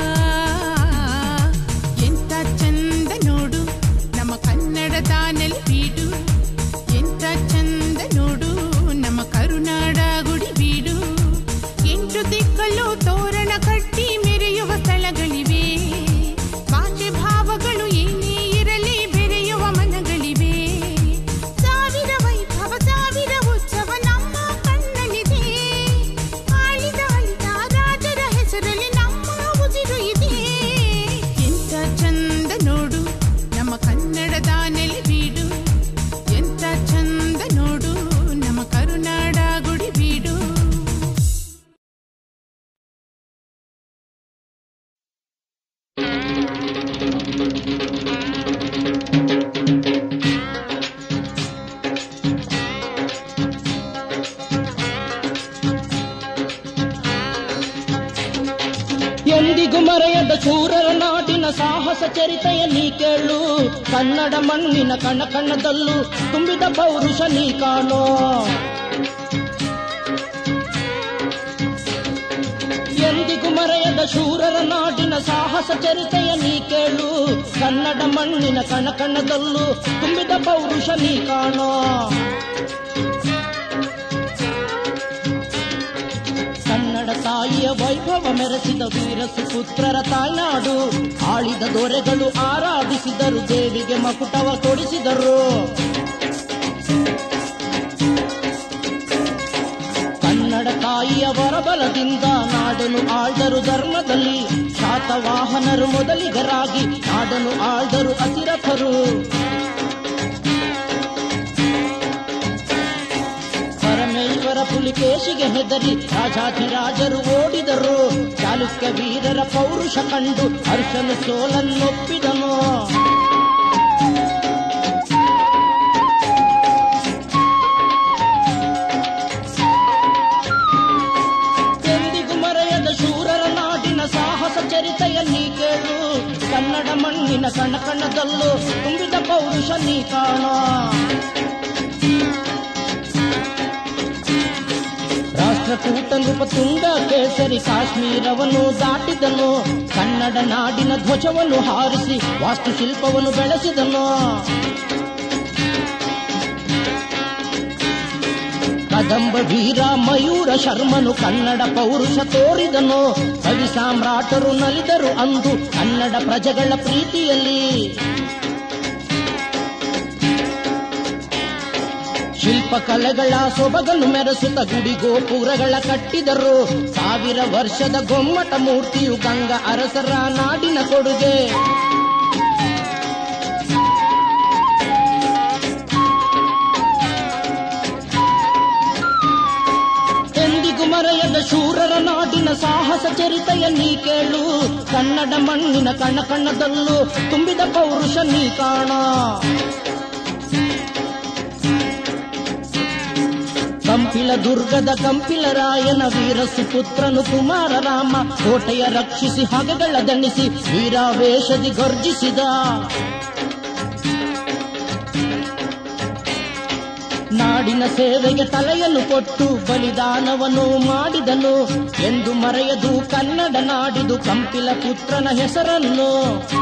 S13: ಎಂತ ಚಂದ ನೋಡು ನಮ್ಮ ಕನ್ನಡದ ನೆಲಬೀಡು ಎಂತ ಚಂದ ನೋಡು ನಮ್ಮ ಕರುನಾಡ ಗುಡಿ ಬೀಡು ಎಂಟು ದಿಕ್ಕಲು ತೋರಣ ಕಟ್ಟಿ ಮೆರೆಯುವ ಸ್ಥಳಗಳಿವೆ ಭಾಷೆ ಭಾವಗಳು ಏನೇ ಇರಲಿ ಬೆರೆಯುವ ಮನಗಳಿವೆ ಸಾವಿರ ವೈಭವ ಸಾವಿರ ಉತ್ಸವ ನಮ್ಮ ಕಣ್ಣಲ್ಲಿದೆ ಆಳಿದ ಅಳಿದ ರಾಜರ ಹೆಸರಲ್ಲಿ ನಮ್ಮ ಉಸಿರು ಇದೆ ಎಂತ ಚಂದ ನೋಡು ನಮ್ಮ ಕನ್ನಡದ ನೆಲೆ ಬೀಡು ಎಂತ ಚಂದ ನೋಡು ನಮ್ಮ ಕರುನಾಡ ಗುಡಿ ಬೀಡು
S14: ಎಂದಿಗೂ ಮರೆಯದ ಶೂರರ ನಾಡಿನ ಸಾಹಸ ಚರಿತೆಯ ನೀ ಕೇಳು ಕನ್ನಡ ಮಣ್ಣಿನ ಕಣ ಕಣದಲ್ಲೂ ತುಂಬಿದ ಪೌರುಷ ನೀ ಕಾಣೋ ಎಂದಿಗೂ ಮರೆಯದ ಶೂರರ ನಾಡಿನ ಸಾಹಸ ಚರಿತೆಯ ನೀ ಕೇಳು ಕನ್ನಡ ಮಣ್ಣಿನ ಕಣ ಕಣದಲ್ಲೂ ತುಂಬಿದ ಪೌರುಷ ನೀ ಕಾಣೋ ಕನ್ನಡ ತಾಯಿಯ ವೈಭವ ಮೆರೆಸಿದ ವೀರ ಸುಪುತ್ರರ ತಾಯ್ನಾಡು ಆಳಿದ ದೊರೆಗಳು ಆರಾಧಿಸಿದರು ದೇವಿಗೆ ಮಕುಟವ ತೊಡಿಸಿದರು ಕನ್ನಡ ತಾಯಿಯ ವರಬಲದಿಂದ ನಾಡನ್ನು ಆಳ್ದರು ಧರ್ಮದಲ್ಲಿ ಶಾತವಾಹನರು ಮೊದಲಿಗರಾಗಿ ನಾಡನ್ನು ಆಳ್ದರು ಅತಿರಥರು ಪರಮೇಶ್ವರ ಪುಲಿಕೇಶಿಗೆ ಹೆದರಿ ರಾಜಾಧಿರಾಜರು ಓಡಿದರು ಚಾಲುಕ್ಯ ವೀರರ ಪೌರುಷ ಕಂಡು ಹರ್ಷನು ಸೋಲನ್ನೊಪ್ಪಿದನು ಎಂದಿಗೂ ಮರೆಯದ ಶೂರರ ನಾಡಿನ ಸಾಹಸ ಚರಿತೆಯಲ್ಲಿ ಕೇಳು ಕನ್ನಡ ಮಣ್ಣಿನ ಕಣ ಕಣದಲ್ಲೂ ತುಂಬಿದ ಪೌರುಷ ನೀ ಕಾಣೋ ರಾಷ್ಟ್ರಕೂಟ ನೃಪ ತುಂಗ ಕೇಸರಿ ಕಾಶ್ಮೀರವನ್ನು ದಾಟಿದನು ಕನ್ನಡ ನಾಡಿನ ಧ್ವಜವನ್ನು ಹಾರಿಸಿ ವಾಸ್ತುಶಿಲ್ಪವನ್ನು ಬೆಳೆಸಿದನು ಕದಂಬ ವೀರ ಮಯೂರ ಶರ್ಮನು ಕನ್ನಡ ಪೌರುಷ ತೋರಿದನು ಕವಿ ಸಾಮ್ರಾಟರು ನಲಿದರು ಅಂದು ಕನ್ನಡ ಪ್ರಜೆಗಳ ಪ್ರೀತಿಯಲ್ಲಿ ಶಿಲ್ಪಕಲೆಗಳ ಸೊಬಗನ್ನು ಮೆರೆಸುತ್ತ ಗುಡಿ ಗೋಪುರಗಳ ಕಟ್ಟಿದರು ಸಾವಿರ ವರ್ಷದ ಗೊಮ್ಮಟ ಮೂರ್ತಿಯು ಗಂಗಾ ಅರಸರ ನಾಡಿನ ಕೊಡುಗೆ ಎಂದಿಗೂ ಮರೆಯದ ಶೂರರ ನಾಡಿನ ಸಾಹಸ ಚರಿತೆಯ ನೀ ಕೇಳು ಕನ್ನಡ ಮಣ್ಣಿನ ಕಣ ಕಣ್ಣದಲ್ಲೂ ತುಂಬಿದ ಪೌರುಷ ನೀ ಕಾಣ ಕಂಪಿಲ ದುರ್ಗದ ಕಂಪಿಲ ರಾಯನ ವೀರ ಸುಪುತ್ರನು ಕುಮಾರ ರಾಮ ಕೋಟೆಯ ರಕ್ಷಿಸಿ ಹಗೆಗಳ ದಣಿಸಿ ವೀರಾವೇಶದಿ ಗರ್ಜಿಸಿದ ನಾಡಿನ ಸೇವೆಗೆ ತಲೆಯನ್ನು ಕೊಟ್ಟು ಬಲಿದಾನವನ್ನು ಮಾಡಿದನು ಎಂದು ಮರೆಯದು ಕನ್ನಡ ನಾಡಿದು ಕಂಪಿಲ ಪುತ್ರನ ಹೆಸರನ್ನು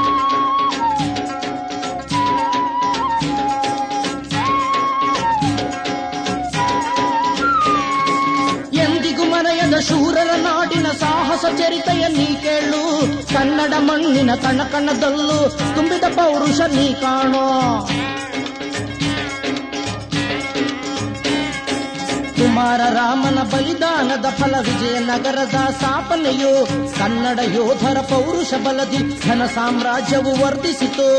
S14: ಎಂದಿಗೂ ಮರೆಯದ ಶೂರರ ನಾಡಿನ ಸಾಹಸ ಚರಿತೆಯ ನೀ ಕೇಳು ಕನ್ನಡ ಮಣ್ಣಿನ ಕಣಕಣದಲ್ಲೂ ತುಂಬಿದ ಪೌರುಷ ನೀ ಕಾಣೋ ಕುಮಾರ ರಾಮನ ಬಲಿದಾನದ ಫಲ ವಿಜಯನಗರದ ಸ್ಥಾಪನೆಯು ಕನ್ನಡ ಯೋಧರ ಪೌರುಷ ಬಲದಿ ಘನ ಸಾಮ್ರಾಜ್ಯವು ವರ್ಧಿಸಿತು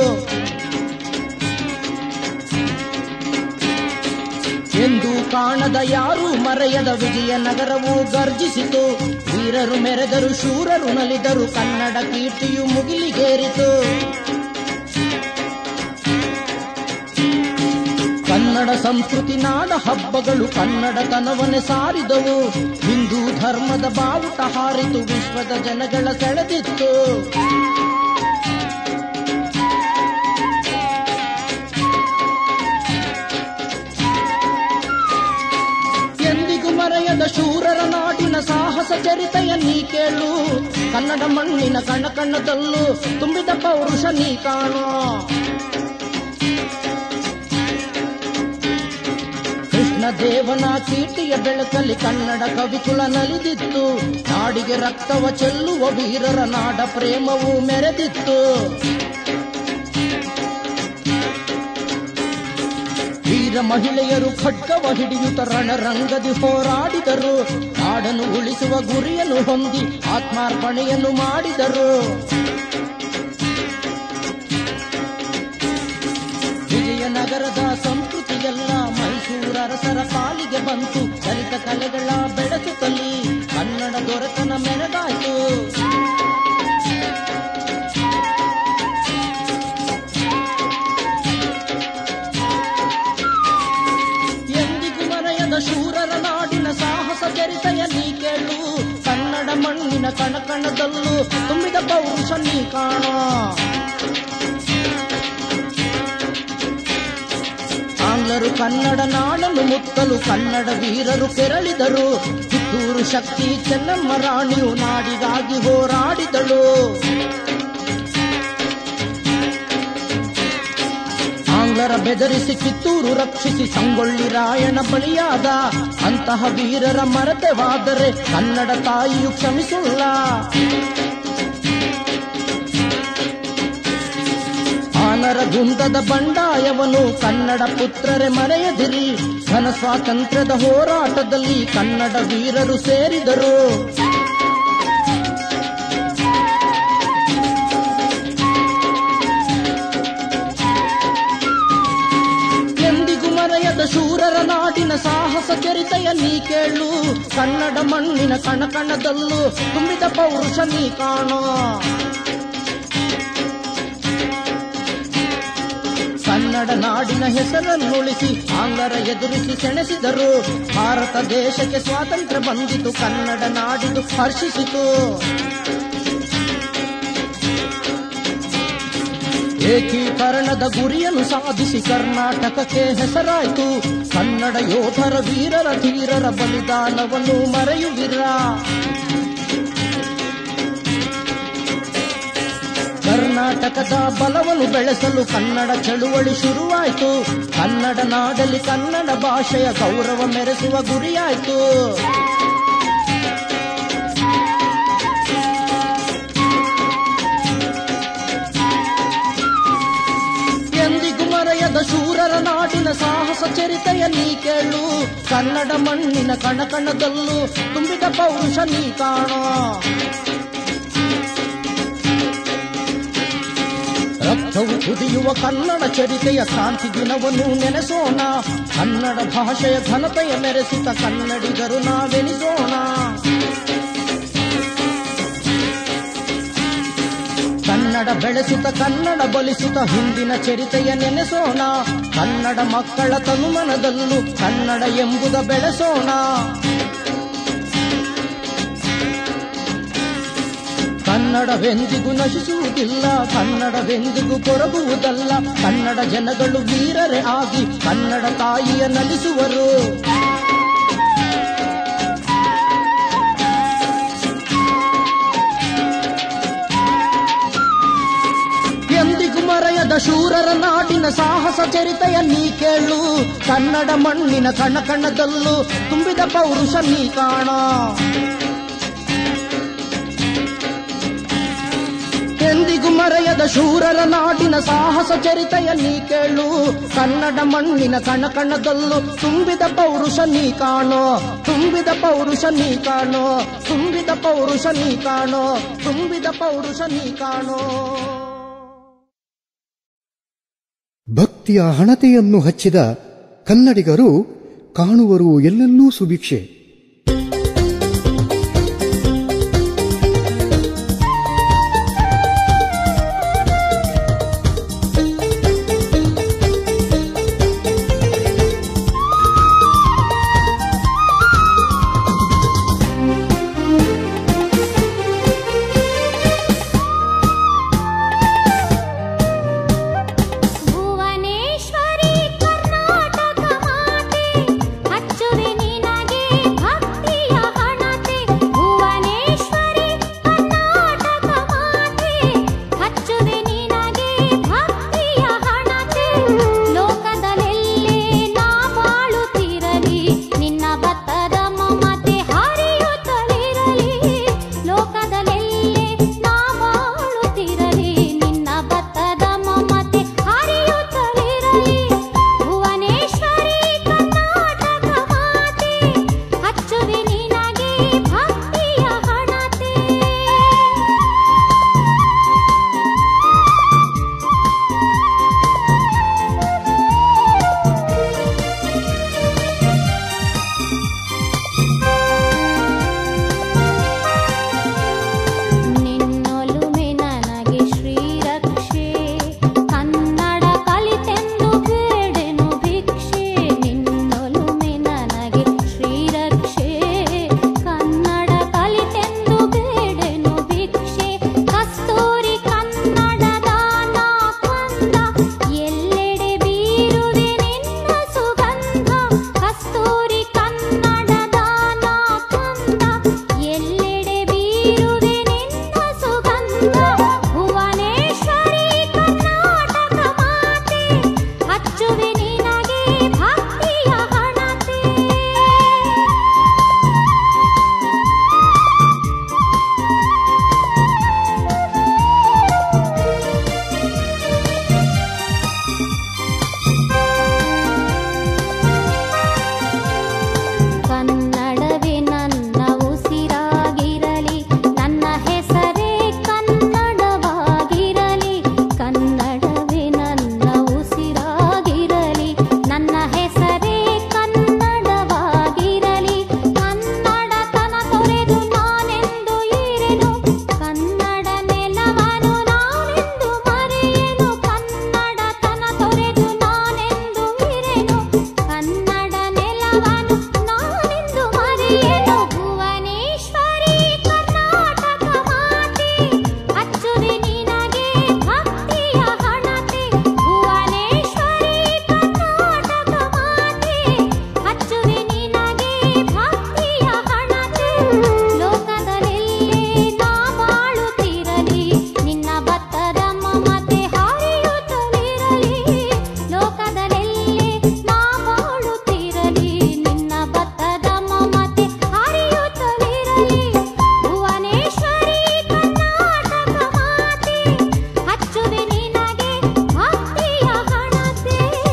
S14: ಎಂದು ಕಾಣದ ಯಾರೂ ಮರೆಯದ ವಿಜಯನಗರವು ಗರ್ಜಿಸಿತು ವೀರರು ಮೆರೆದರು ಶೂರರು ನಲಿದರು ಕನ್ನಡ ಕೀರ್ತಿಯು ಮುಗಿಲಿಗೇರಿತು ಕನ್ನಡ ಸಂಸ್ಕೃತಿ ನಾಡ ಹಬ್ಬಗಳು ಕನ್ನಡತನವನ್ನೇ ಸಾರಿದವು ಹಿಂದೂ ಧರ್ಮದ ಬಾವುಟ ಹಾರಿತು ವಿಶ್ವದ ಜನಗಳ ಸೆಳೆದಿತ್ತು ಎಂದಿಗೂ ಮರೆಯದ ಶೂರರ ನಾಡಿನ ಸಾಹಸ ಚರಿತೆಯ ನೀ ಕೇಳು ಕನ್ನಡ ಮಣ್ಣಿನ ಕಣ ಕಣ್ಣದಲ್ಲೂ ತುಂಬಿದ ಪೌರುಷ ನೀ ಕಾಣೋ ಕೃಷ್ಣ ದೇವನ ಕೀರ್ತಿಯ ಬೆಳಕಲ್ಲಿ ಕನ್ನಡ ಕವಿಕುಲ ನಲಿದಿತ್ತು ನಾಡಿಗೆ ರಕ್ತವ ಚೆಲ್ಲುವ ವೀರರ ನಾಡ ಪ್ರೇಮವು ಮೆರೆದಿತ್ತು ವೀರ ಮಹಿಳೆಯರು ಖಡ್ಗವ ಹಿಡಿಯುತ್ತ ರಣರಂಗದಿ ಹೋರಾಡಿದರು ನಾಡನ್ನು ಉಳಿಸುವ ಗುರಿಯನ್ನು ಹೊಂದಿ ಆತ್ಮಾರ್ಪಣೆಯನ್ನು ಮಾಡಿದರು ವಿಜಯನಗರದ ಸಂಸ್ಕೃತಿಯೆಲ್ಲ ಮೈಸೂರು ಅರಸರ ಪಾಲಿಗೆ ಬಂತು ದಲಿತ ಕಲೆಗಳ ಬೆಳಸುತ್ತಲಿ ಕನ್ನಡ ದೊರೆತನ ಮೆರೆದಾಯ್ತು ಎಂದಿಗೂ ಮರೆಯದ ಶೂರರ ನಾಡಿನ ಸಾಹಸ ಚರಿತೆಯ ನೀ ಕೇಳು ಕನ್ನಡ ಮಣ್ಣಿನ ಕಣಕಣದಲ್ಲೂ ತುಂಬಿದ ಪೌರುಷ ನೀ ಕಾಣೋ ಆಂಗ್ಲರು ಕನ್ನಡ ನಾಡನ್ನು ಮುತ್ತಲು ಕನ್ನಡ ವೀರರು ಕೆರಳಿದರು ಕಿತ್ತೂರು ಶಕ್ತಿ ಚೆನ್ನಮ್ಮ ರಾಣಿಯು ನಾಡಿಗಾಗಿ ಹೋರಾಡಿದಳು ಆಂಗ್ಲರ ಬೆದರಿಸಿ ಕಿತ್ತೂರು ರಕ್ಷಿಸಿ ಸಂಗೊಳ್ಳಿ ರಾಯಣ ಬಲಿಯಾದ ಅಂತಹ ವೀರರ ಮರತೆವಾದರೆ ಕನ್ನಡ ತಾಯಿಯು ಕ್ಷಮಿಸುಲ್ಲ ಆನರ ಗುಂದದ ಬಂಡಾಯವನ್ನು ಕನ್ನಡ ಪುತ್ರರೆ ಮರೆಯದಿರಿ ಘನ ಸ್ವಾತಂತ್ರ್ಯದ ಹೋರಾಟದಲ್ಲಿ ಕನ್ನಡ ವೀರರು ಸೇರಿದರು ಎಂದಿಗೂ ಮರೆಯದ ಶೂರರ ನಾಡಿನ ಸಾಹಸ ಚರಿತೆಯ ನೀ ಕೇಳು ಕನ್ನಡ ಮಣ್ಣಿನ ಕಣಕಣದಲ್ಲೂ ತುಂಬಿದ ಪೌರುಷ ನೀ ಕಾಣೋ ಕನ್ನಡ ನಾಡಿನ ಹೆಸರನ್ನುಳಿಸಿ ಆಂಗ್ಲರ ಎದುರಿಸಿ ಸೆಣಸಿದರು ಭಾರತ ದೇಶಕ್ಕೆ ಸ್ವಾತಂತ್ರ್ಯ ಬಂದಿತು ಕನ್ನಡ ನಾಡಿದು ಹರ್ಷಿಸಿತು ಏಕೀಕರಣದ ಗುರಿಯನ್ನು ಸಾಧಿಸಿ ಕರ್ನಾಟಕಕ್ಕೆ ಹೆಸರಾಯಿತು ಕನ್ನಡ ಯೋಧರ ವೀರರ ಧೀರರ ಬಲಿದಾನವನ್ನು ಮರೆಯುವಿರ ಕರ್ನಾಟಕದ ಬಲವನ್ನು ಬೆಳೆಸಲು ಕನ್ನಡ ಚಳುವಳಿ ಶುರುವಾಯಿತು ಕನ್ನಡ ನಾಡಲ್ಲಿ ಕನ್ನಡ ಭಾಷೆಯ ಗೌರವ ಮೆರೆಸುವ ಗುರಿಯಾಯಿತು ಎಂದಿಗೂ ಮರೆಯದ ಶೂರರ ನಾಡಿನ ಸಾಹಸ ಚರಿತೆಯ ನೀ ಕೇಳು ಕನ್ನಡ ಮಣ್ಣಿನ ಕಣಕಣದಲ್ಲೂ ತುಂಬಿದ ಪೌರುಷ ನೀ ಕಾಣೋ ರಕ್ತವು ಕುದಿಯುವ ಕನ್ನಡ ಚರಿತೆಯ ಕ್ರಾಂತಿ ದಿನವನ್ನು ನೆನೆಸೋಣ ಕನ್ನಡ ಭಾಷೆಯ ಘನತೆಯ ಮೆರೆಸುತ್ತ ಕನ್ನಡಿಗರು ನಾವೆನಿಸೋಣ ಕನ್ನಡ ಬೆಳೆಸುತ್ತ ಕನ್ನಡ ಬಲಿಸುತ್ತ ಹಿಂದಿನ ಚರಿತೆಯ ನೆನೆಸೋಣ ಕನ್ನಡ ಮಕ್ಕಳ ತನುಮನದಲ್ಲೂ ಕನ್ನಡ ಎಂಬುದ ಬೆಳೆಸೋಣ ಕನ್ನಡವೆಂದಿಗೂ ನಶಿಸುವುದಿಲ್ಲ ಕನ್ನಡವೆಂದಿಗೂ ಕೊರಗುವುದಲ್ಲ ಕನ್ನಡ ಜನಗಳು ವೀರರೇ ಆಗಿ ಕನ್ನಡ ತಾಯಿಯ ನಲಿಸುವರು ಎಂದಿಗೂ ಮರೆಯದ ಶೂರರ ನಾಡಿನ ಸಾಹಸ ಚರಿತೆಯ ನೀ ಕೇಳು ಕನ್ನಡ ಮಣ್ಣಿನ ಕಣ ಕಣದಲ್ಲೂ ತುಂಬಿದ ಪೌರುಷ ನೀ ಕಾಣ ಎಂದಿಗೂ ಮರೆಯದ ಶೂರರ ನಾಡಿನ ಸಾಹಸ ಚರಿತೆಯ ನೀ ಕೇಳು ಕನ್ನಡ ಮಣ್ಣಿನ ಕಣ ಕಣದಲ್ಲೂ ತುಂಬಿದ ಪೌರುಷ ನೀ ಕಾಣೋ ತುಂಬಿದ ಪೌರುಷ ನೀ ಕಾಣೋ ತುಂಬಿದ ಪೌರುಷ ನೀ ಕಾಣೋ ತುಂಬಿದ ಪೌರುಷ ನೀ ಕಾಣೋ
S11: ಭಕ್ತಿಯ ಹಣತೆಯನ್ನು ಹಚ್ಚಿದ ಕನ್ನಡಿಗರು ಕಾಣುವರು ಎಲ್ಲೆಲ್ಲೂ ಸುಭಿಕ್ಷೆ
S3: ಭುವನೇಶ್ವರಿ ಕರ್ನಾಟಕ ಮಾತೆ ಹಚ್ಚುವೆ ನಿನಗೆ ಭಕ್ತಿಯ ಹಣತೆ ಭುವನೇಶ್ವರಿ ಕರ್ನಾಟಕ ಮಾತೆ ಹಚ್ಚುವೆ ನಿನಗೆ ಭಕ್ತಿಯ ಹಣತೆ ಲೋಕದಲ್ಲೆಲ್ಲೇ ನಾ ಬಾಳುತ್ತಿರಲಿ ನಿನ್ನ ಭತ್ತದ ಮಮತೆ ಹರಿಯುತ್ತಲಿರಲಿ ಲೋಕದಲ್ಲೆಲ್ಲೇ ನಾ ಬಾಳುತ್ತಿರಲಿ ನಿನ್ನ ಭತ್ತದ ಮಮತೆ ಹರಿಯುತ್ತಲಿರಲಿ ಭುವನೇಶ್ವರಿ ಕರ್ನಾಟಕ ಮಾತೆ ಹಚ್ಚುವೆ ನಿನಗೆ ಭಕ್ತಿಯ ಹಣತೆ ನಿನ್ನೊಲುಮೆ ನನಗೆ ಶ್ರೀರಕ್ಷೆ ಕನ್ನಡ ಕಲಿತೆಂದು ಬೇಡೆನು ಭಿಕ್ಷೆ ನಿನ್ನೊಲುಮೆ ನನಗೆ ಶ್ರೀರಕ್ಷೆ ಕನ್ನಡ ಕಲಿತೆಂದು ಬೇಡೆನು ಭಿಕ್ಷೆ ಕಸ್ತೂರಿ ಕನ್ನಡದ ನಾ ಕಂದ ಎಲ್ಲೆಡೆ ಬೀರುವೆ ನಿನ್ನ ಸುಗಂಧ ಕಸ್ತೂರಿ ಕನ್ನಡದ ನಾ ಕಂದ ಎಲ್ಲೆಡೆ ಬೀರುವೆ ನಿನ್ನ ಸುಗಂಧ ಭುವನೇಶ್ವರಿ ಕರ್ನಾಟಕ ಮಾತೆ ಹಚ್ಚುವೆ ನಿನಗೆ ಭಕ್ತಿಯ ಹಣತೆ ಕನ್ನಡವೇ ನನ್ನ ಉಸಿರಾಗಿರಲಿ ನನ್ನ ಹೆಸರೇ ಕನ್ನಡವಾಗಿರಲಿ ಕನ್ನಡವೇ ನನ್ನ ಉಸಿರಾಗಿರಲಿ ನನ್ನ ಹೆಸರೇ ಕನ್ನಡವಾಗಿರಲಿ ಕನ್ನಡತನ ತೊರೆದು ನಾನೆಂದು ಇರೆನು ಕನ್ನಡ ನೆಲವನು ನಾನೆಂದು ಮರೆಯೆನು ಕನ್ನಡತನ ತೊರೆದು ನಾನೆಂದು ಇರೆನು ಕನ್ನಡ ನೆಲವನು ನಾನೆಂದು ಮರೆಯೆನು ಭುವನೇಶ್ವರಿ ಕರ್ನಾಟಕ ಮಾತೆ ಹಚ್ಚುವೆ ನಿನಗೆ ಭಕ್ತಿಯ ಹಣತೆ ಭುವನೇಶ್ವರಿ ಕರ್ನಾಟಕ ಮಾತೆ ಹಚ್ಚುವೆ ನಿನಗೆ ಭಕ್ತಿಯ ಹಣತೆ ಲೋಕದಲ್ಲೆಲ್ಲೇ ನಾ ಬಾಳುತ್ತಿರಲಿ ನಿನ್ನ ಭತ್ತದ ಮಮತೆ ಹರಿಯುತ್ತಲಿರಲಿ ಲೋಕದಲ್ಲೆಲ್ಲೇ ನಾ ಬಾಳುತ್ತಿರಲಿ ನಿನ್ನ ಭತ್ತದ ಮಮತೆ ಹರಿಯುತ್ತಲಿರಲಿ ಭುವನೇಶ್ವರಿ ಕರ್ನಾಟಕ ಮಾತೆ ಹಚ್ಚುವೆ ನಿನಗೆ ಭಕ್ತಿಯ ಹಣತೆ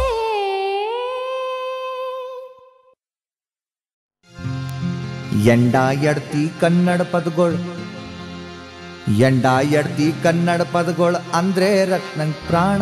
S15: ಎಂಡ ಎಡ್ತಿ ಕನ್ನಡ ಪದಗಳು ಎಂಡ ಎಡ್ತಿ ಕನ್ನಡ ಪದಗಳು ಅಂದ್ರೆ ರತ್ನಂಗ್ ಪ್ರಾಣ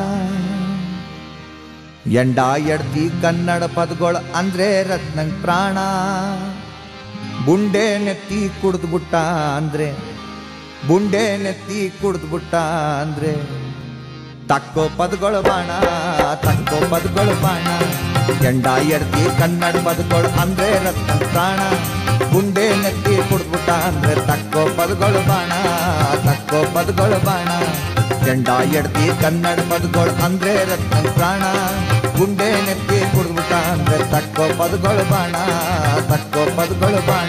S15: ಎಂಡ ಎಡ್ತಿ ಕನ್ನಡ ಪದಗಳು ಅಂದ್ರೆ ರತ್ನಂಗ್ ಪ್ರಾಣ ಬುಂಡೆ ನೆತ್ತಿ ಕುಡ್ದು ಬಿಟ್ಟ ಅಂದ್ರೆ ಬುಂಡೆ ನೆತ್ತಿ ಕುಡ್ದ್ಬಿಟ್ಟ ಅಂದ್ರೆ ತಕ್ಕೋ ಪದಗಳು ಬಾಣ ತಕ್ಕೋ ಪದಗಳು ಬಾಣ ಎಂಡ ಎಡ್ತಿ ಕನ್ನಡ ಪದಗಳು ಅಂದ್ರೆ ರತ್ನ ಪ್ರಾಣ ಗುಂಡೆ ನೆತ್ತಿ ಕುಡ್ದ್ಬಿಟ್ಟ ಅಂದ್ರೆ ತಕ್ಕೋ ಪದಗಳು ಬಾಣ ತಕ್ಕೋ ಪದಗಳು ಬಾಣ ಎಂಡ ಎಡ್ತಿ ಕನ್ನಡ ಪದಗಳು ಅಂದ್ರೆ ರತ್ನ ಪ್ರಾಣ ಗುಂಡೆ ನೆತ್ತಿ ಕುಡ್ದ್ಬಿಟ್ಟ ಅಂದ್ರೆ ತಕ್ಕೋ ಪದಗಳು ಬಾಣ ತಕ್ಕೋ ಪದಗಳು ಬಾಣ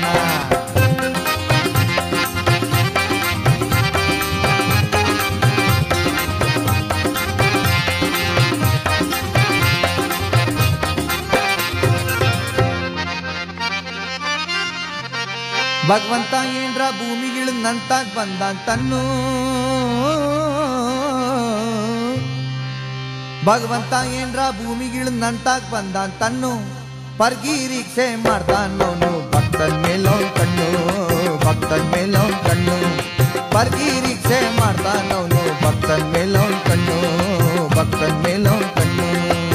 S15: ಭಗವಂತ ಏನ್ರ ಭೂಮಿಗಿಳಿದಂತಾಗ್ ಬಂದ ತನ್ನು ಭಗವಂತ ಏನ್ರ ಭೂಮಿಗಿಳಿದಂತಾಗ್ ಬಂದ ತನ್ನು ಪರ್ಗೀರಿಕ್ಷೆ ಮಾಡ್ತಾನೋನು ಭಕ್ತನ್ ಮೇಲೋನ್ ಕಣ್ಣು ಭಕ್ತನ್ ಮೇಲೋನ್ ಕಣ್ಣು ಪರ್ಗೀರಿಕ್ಷೆ ಮಾಡ್ತಾನೋನು ಭಕ್ತನ್ ಮೇಲೋನ್ ಕಣ್ಣು ಭಕ್ತನ್ ಮೇಲೋನ್ ಕಣ್ಣು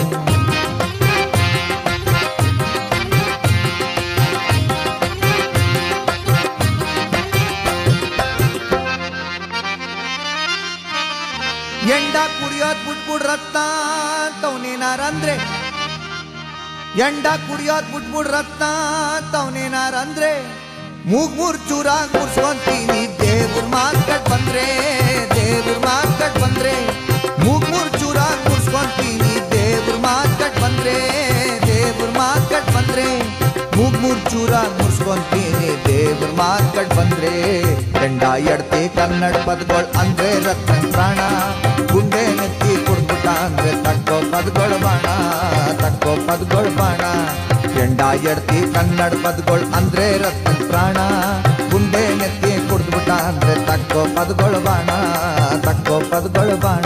S15: ಎಂಡ ಕುಡಿಯೋದ್ ಬಿಟ್ಬಿಡ್ ರಕ್ತ ಅಂತವನೇನಾರಂದ್ರೆ ಎಂಡ ಕುಡಿಯೋದ್ ಬಿಟ್ಬಿಡ್ ರಕ್ತ ಅಂತವನೇನಾರಂದ್ರೆ ಮೂಗ್ ಮೂರ್ ಚೂರಾಗ್ ಮುರ್ಸ್ಕೊಂತೀನಿ ದೇವ್ರ ಮಾರ್ಕಟ್ ಬಂದ್ರೆ ದೇವ್ರ ಮಾರ್ಕಟ್ ಬಂದ್ರೆ ಮೂಗ್ ಮೂರ್ ಚೂರಾಗ್ ಮುರ್ಸ್ಕೊಂತೀನಿ ದೇವ್ರ ಮಾರ್ಕಟ್ ಬಂದ್ರೆ ದೇವ್ರ ಮಾರ್ಕಟ್ ಬಂದ್ರೆ ಮೂಗ್ ಮೂರ್ ಚೂರಾಗ್ ಮುರ್ಸ್ಕೊಂತೀನಿ ದೇವ್ರ ಮಾರ್ಕಟ್ ಬಂದ್ರೆ ಎಂಡ ಎಡ್ತಿ ಕನ್ನಡ ಪದಗಳು ಅಂದ್ರೆ ರತ್ನ ಪ್ರಾಣ ಗುಂಡೆ ನೆತ್ತಿ ಕುಡ್ಬಿಟ್ಟ ಅಂದ್ರೆ ತಕ್ಕೋ ಪದಗಳು ಬಾಣ ತಕ್ಕೋ ಪದಗಳು ಬಾಣ ಎಂಡ ಎಡ್ತಿ ಕನ್ನಡ ಪದಗಳು ಅಂದ್ರೆ ರತ್ನ ಪ್ರಾಣ ಗುಂಡೆ ನೆತ್ತಿ ಕುಡ್ದ್ಬಿಟ್ಟ ಅಂದ್ರೆ ತಕ್ಕೋ ಪದಗಳು ಬಾಣ ತಕ್ಕೋ ಪದಗಳು ಬಾಣ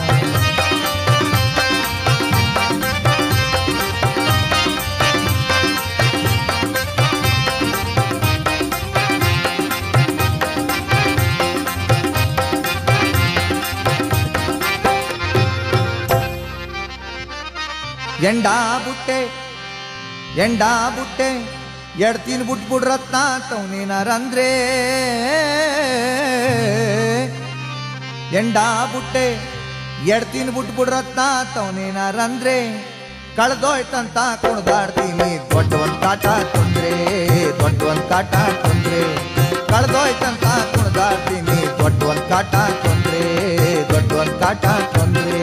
S15: ಎಂಡ ಬುಟ್ಟೆ ಎಂಡ ಬುಟ್ಟೆ ಎಡ್ತೀನ್ ಬಿಟ್ಬಿಡ್ ರತ್ನ ಅಂತವನೇನಾರಂದ್ರೆ ಎಂಡ ಬುಟ್ಟೆ ಎಡ್ತೀನ್ ಬಿಟ್ಬಿಡ್ ರತ್ನ ಅಂತವನೇನಾರಂದ್ರೆ ಕಳ್ದೋಯ್ತಂತ ಕುಣ್ದಾಡ್ತೀನಿ ದೊಡ್ಡ ಒಂದ್ ಕಾಟ ತೊಂದ್ರೆ ದೊಡ್ಡ ಒಂದ್ ಕಾಟ ತೊಂದ್ರೆ ಕಳ್ದೋಯ್ತಂತ ಕುಣ್ದಾಡ್ತೀನಿ ದೊಡ್ಡ ಒಂದ್ ಕಾಟ ತೊಂದ್ರೆ ದೊಡ್ಡ ಒಂದ್ ಕಾಟ ತೊಂದ್ರೆ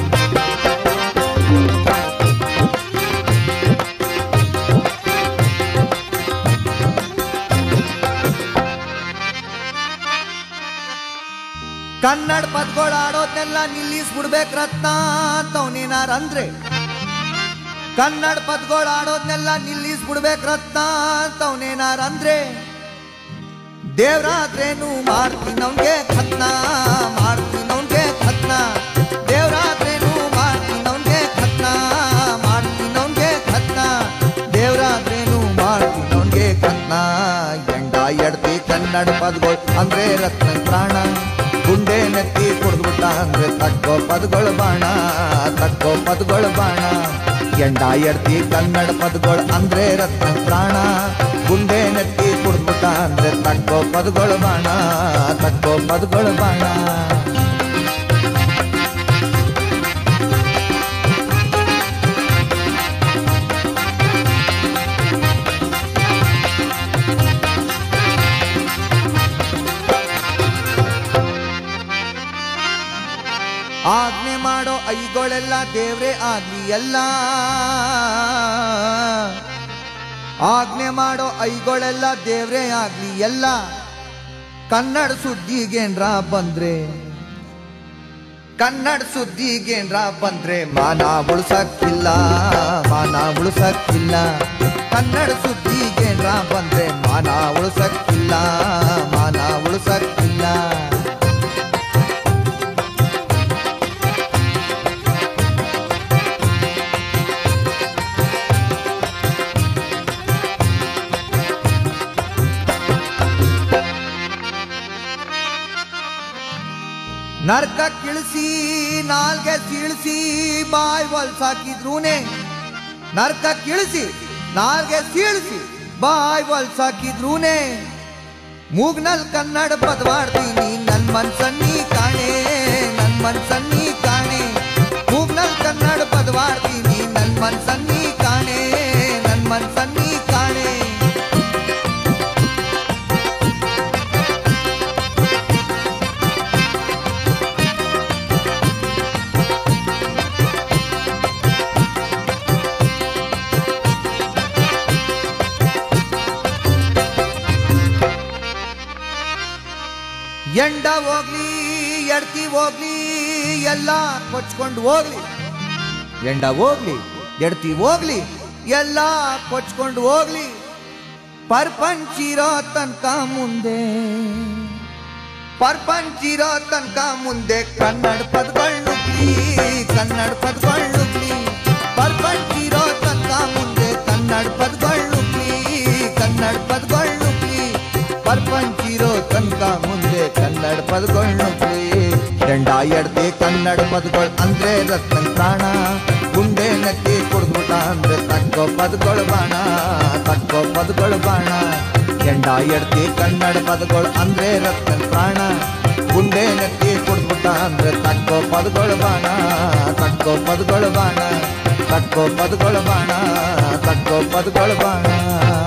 S15: ಕನ್ನಡ ಪದ್ಗಳು ಆಡೋದ್ನೆಲ್ಲ ನಿಲ್ಲಿಸ್ಬಿಡ್ಬೇಕು ರತ್ನ ಅಂತವನೇನಾರಂದ್ರೆ ಕನ್ನಡ ಪದ್ಗಳು ಆಡೋದ್ನೆಲ್ಲ ನಿಲ್ಲಿಸ್ಬಿಡ್ಬೇಕು ರತ್ನ ಅಂತವನೇನಾರಂದ್ರೆ ದೇವ್ರಾದ್ರೇನು ಮಾಡ್ತೀನಿ ಅವ್ನ್ಗೆ ಖತ್ನ ಮಾಡ್ತೀನಿ ಅವ್ನ್ಗೆ ಖತ್ನ ದೇವ್ರಾದ್ರೇನು ಮಾಡ್ತೀನಿ ಅವ್ನ್ಗೆ ಖತ್ನ ಮಾಡ್ತೀನಿ ಅವ್ನ್ಗೆ ಖತ್ನ ದೇವ್ರಾದ್ರೇನು ಮಾಡ್ತೀನಿ ಅವ್ನ್ಗೆ ಖತ್ನ ಎಂಡ ಎಡ್ತಿ ಕನ್ನಡ ಪದಗಳು ಅಂದ್ರೆ ರತ್ನ ಪ್ರಾಣ ಗುಂಡೆ ನೆತ್ತಿ ಕುಡ್ದ್ಬಿಟ್ಟ ಅಂದ್ರೆ ತಕ್ಕೋ ಪದಗಳು ಬಾಣ ತಕ್ಕೋ ಪದಗಳು ಬಾಣ ಎಂಡ ಎಡ್ತಿ ಕನ್ನಡ ಪದಗಳು ಅಂದ್ರೆ ರತ್ನ ಪ್ರಾಣ ಗುಂಡೆ ನೆತ್ತಿ ಕುಡ್ದ್ಬಿಟ್ಟ ಅಂದ್ರೆ ತಕ್ಕೋ ಪದಗಳು ಬಾಣ ತಕ್ಕೋ ಪದಗಳು ಬಾಣ ಆಜ್ಞೆ ಮಾಡೋ ಐಗಳೆಲ್ಲ ದೇವ್ರೇ ಆಗ್ಲಿ ಎಲ್ಲ ಆಜ್ಞೆ ಮಾಡೋ ಐಗಳೆಲ್ಲ ದೇವ್ರೇ ಆಗ್ಲಿ ಎಲ್ಲ ಕನ್ನಡ ಸುದ್ದಿಗೇನ್ರ ಬಂದ್ರೆ ಕನ್ನಡ ಸುದ್ದಿಗೇನ್ರ ಬಂದ್ರೆ ಮಾನ ಉಳ್ಸಕ್ಕಿಲ್ಲ ಮಾನ ಉಳ್ಸಕ್ಕಿಲ್ಲ ಕನ್ನಡ ಸುದ್ದಿಗೇನ್ರ ಬಂದ್ರೆ ಮಾನ ಉಳ್ಸಕ್ಕಿಲ್ಲ ಮಾನ ಉಳ್ಸಕ್ಕಿಲ್ಲ ನರ್ಕ ಕಿಳಿಸಿ ನಾಲ್ಗೆ ಸೀಳಿಸಿ ಬಾಯ್ ಹೊಲ್ಸಾಕಿದ್ರೂನೆ ನರ್ಕ ಕಿಳಿಸಿ ನಾಲ್ಗೆ ಸೀಳಿಸಿ ಬಾಯ್ ಹೊಲ್ಸಾಕಿದ್ರೂನೆ ಮೂಗ್ನಲ್ ಕನ್ನಡ ಬದವಾಡ್ತೀನಿ ನನ್ ಮನ್ಸನ್ನೀ ಕಾಣೆ ನನ್ ಮನ್ಸನ್ನೀ ಕಾಣೆ ಮೂಗ್ನಲ್ ಕನ್ನಡ ಪದವಾಡ್ತೀನಿ ನನ್ ಮನ್ಸನ್ನೀ ಕಾಣೆ ನನ್ ಮನ್ಸನ್ನೀ ಕಾಣೆ ಎಂಡ ಹೋಗ್ಲಿ ಎಡ್ತಿ ಹೋಗ್ಲಿ ಎಲ್ಲ ಕೊಚ್ಕೊಂಡು ಹೋಗ್ಲಿ ಎಂಡ ಹೋಗ್ಲಿ ಎಡ್ತಿ ಹೋಗ್ಲಿ ಎಲ್ಲ ಕೊಚ್ಕೊಂಡು ಹೋಗ್ಲಿ ಪರ್ಪಂಚಿರೋ ತನಕ ಮುಂದೆ ಪರ್ಪಂಚಿರೋ ತನಕ ಮುಂದೆ ಕನ್ನಡ ಪದಗಳ್ನುಗ್ಲಿ ಕನ್ನಡ ಪದಗಳ್ನುಗ್ಲಿ ಪರ್ಪಂಚಿರೋ ತನಕ ಮುಂದೆ ಕನ್ನಡ ಪದಗಳ್ನುಗ್ಲಿ ಕನ್ನಡ ಪದಗಳ್ನುಗ್ಲಿ ಪರ್ಪಂಚಿರೋ ತನಕ ಮುಂದೆ ಕನ್ನಡ ಪದಗಳ್ನುಗ್ಲಿ ಎಂಡ ಎಡ್ತಿ ಕನ್ನಡ ಪದಗಳು ಅಂದ್ರೆ ರತ್ನ ಪ್ರಾಣ ಗುಂಡೆ ನಕ್ಕಿ ಕುಡ್ದ್ಬಿಟ್ಟ ಅಂದ್ರೆ ತಕ್ಕೋ ಪದಗಳು ಬಾಣ ತಕ್ಕೋ ಪದಗಳು ಬಾಣ ಎಂಡ ಎಡ್ತಿ ಕನ್ನಡ ಪದಗಳು ಅಂದ್ರೆ ರತ್ನ ಪ್ರಾಣ ಗುಂಡೆ ನಕ್ಕಿ ಕುಡ್ದ್ಬಿಟ್ಟ ಅಂದ್ರೆ ತಕ್ಕೋ ಪದಗಳು ಬಾಣ ತಕ್ಕೋ ಪದಗಳು ಬಾಣ ತಕ್ಕೋ ಪದಗಳು ಬಾಣ ತಕ್ಕೋ ಪದಗಳು ಬಾಣ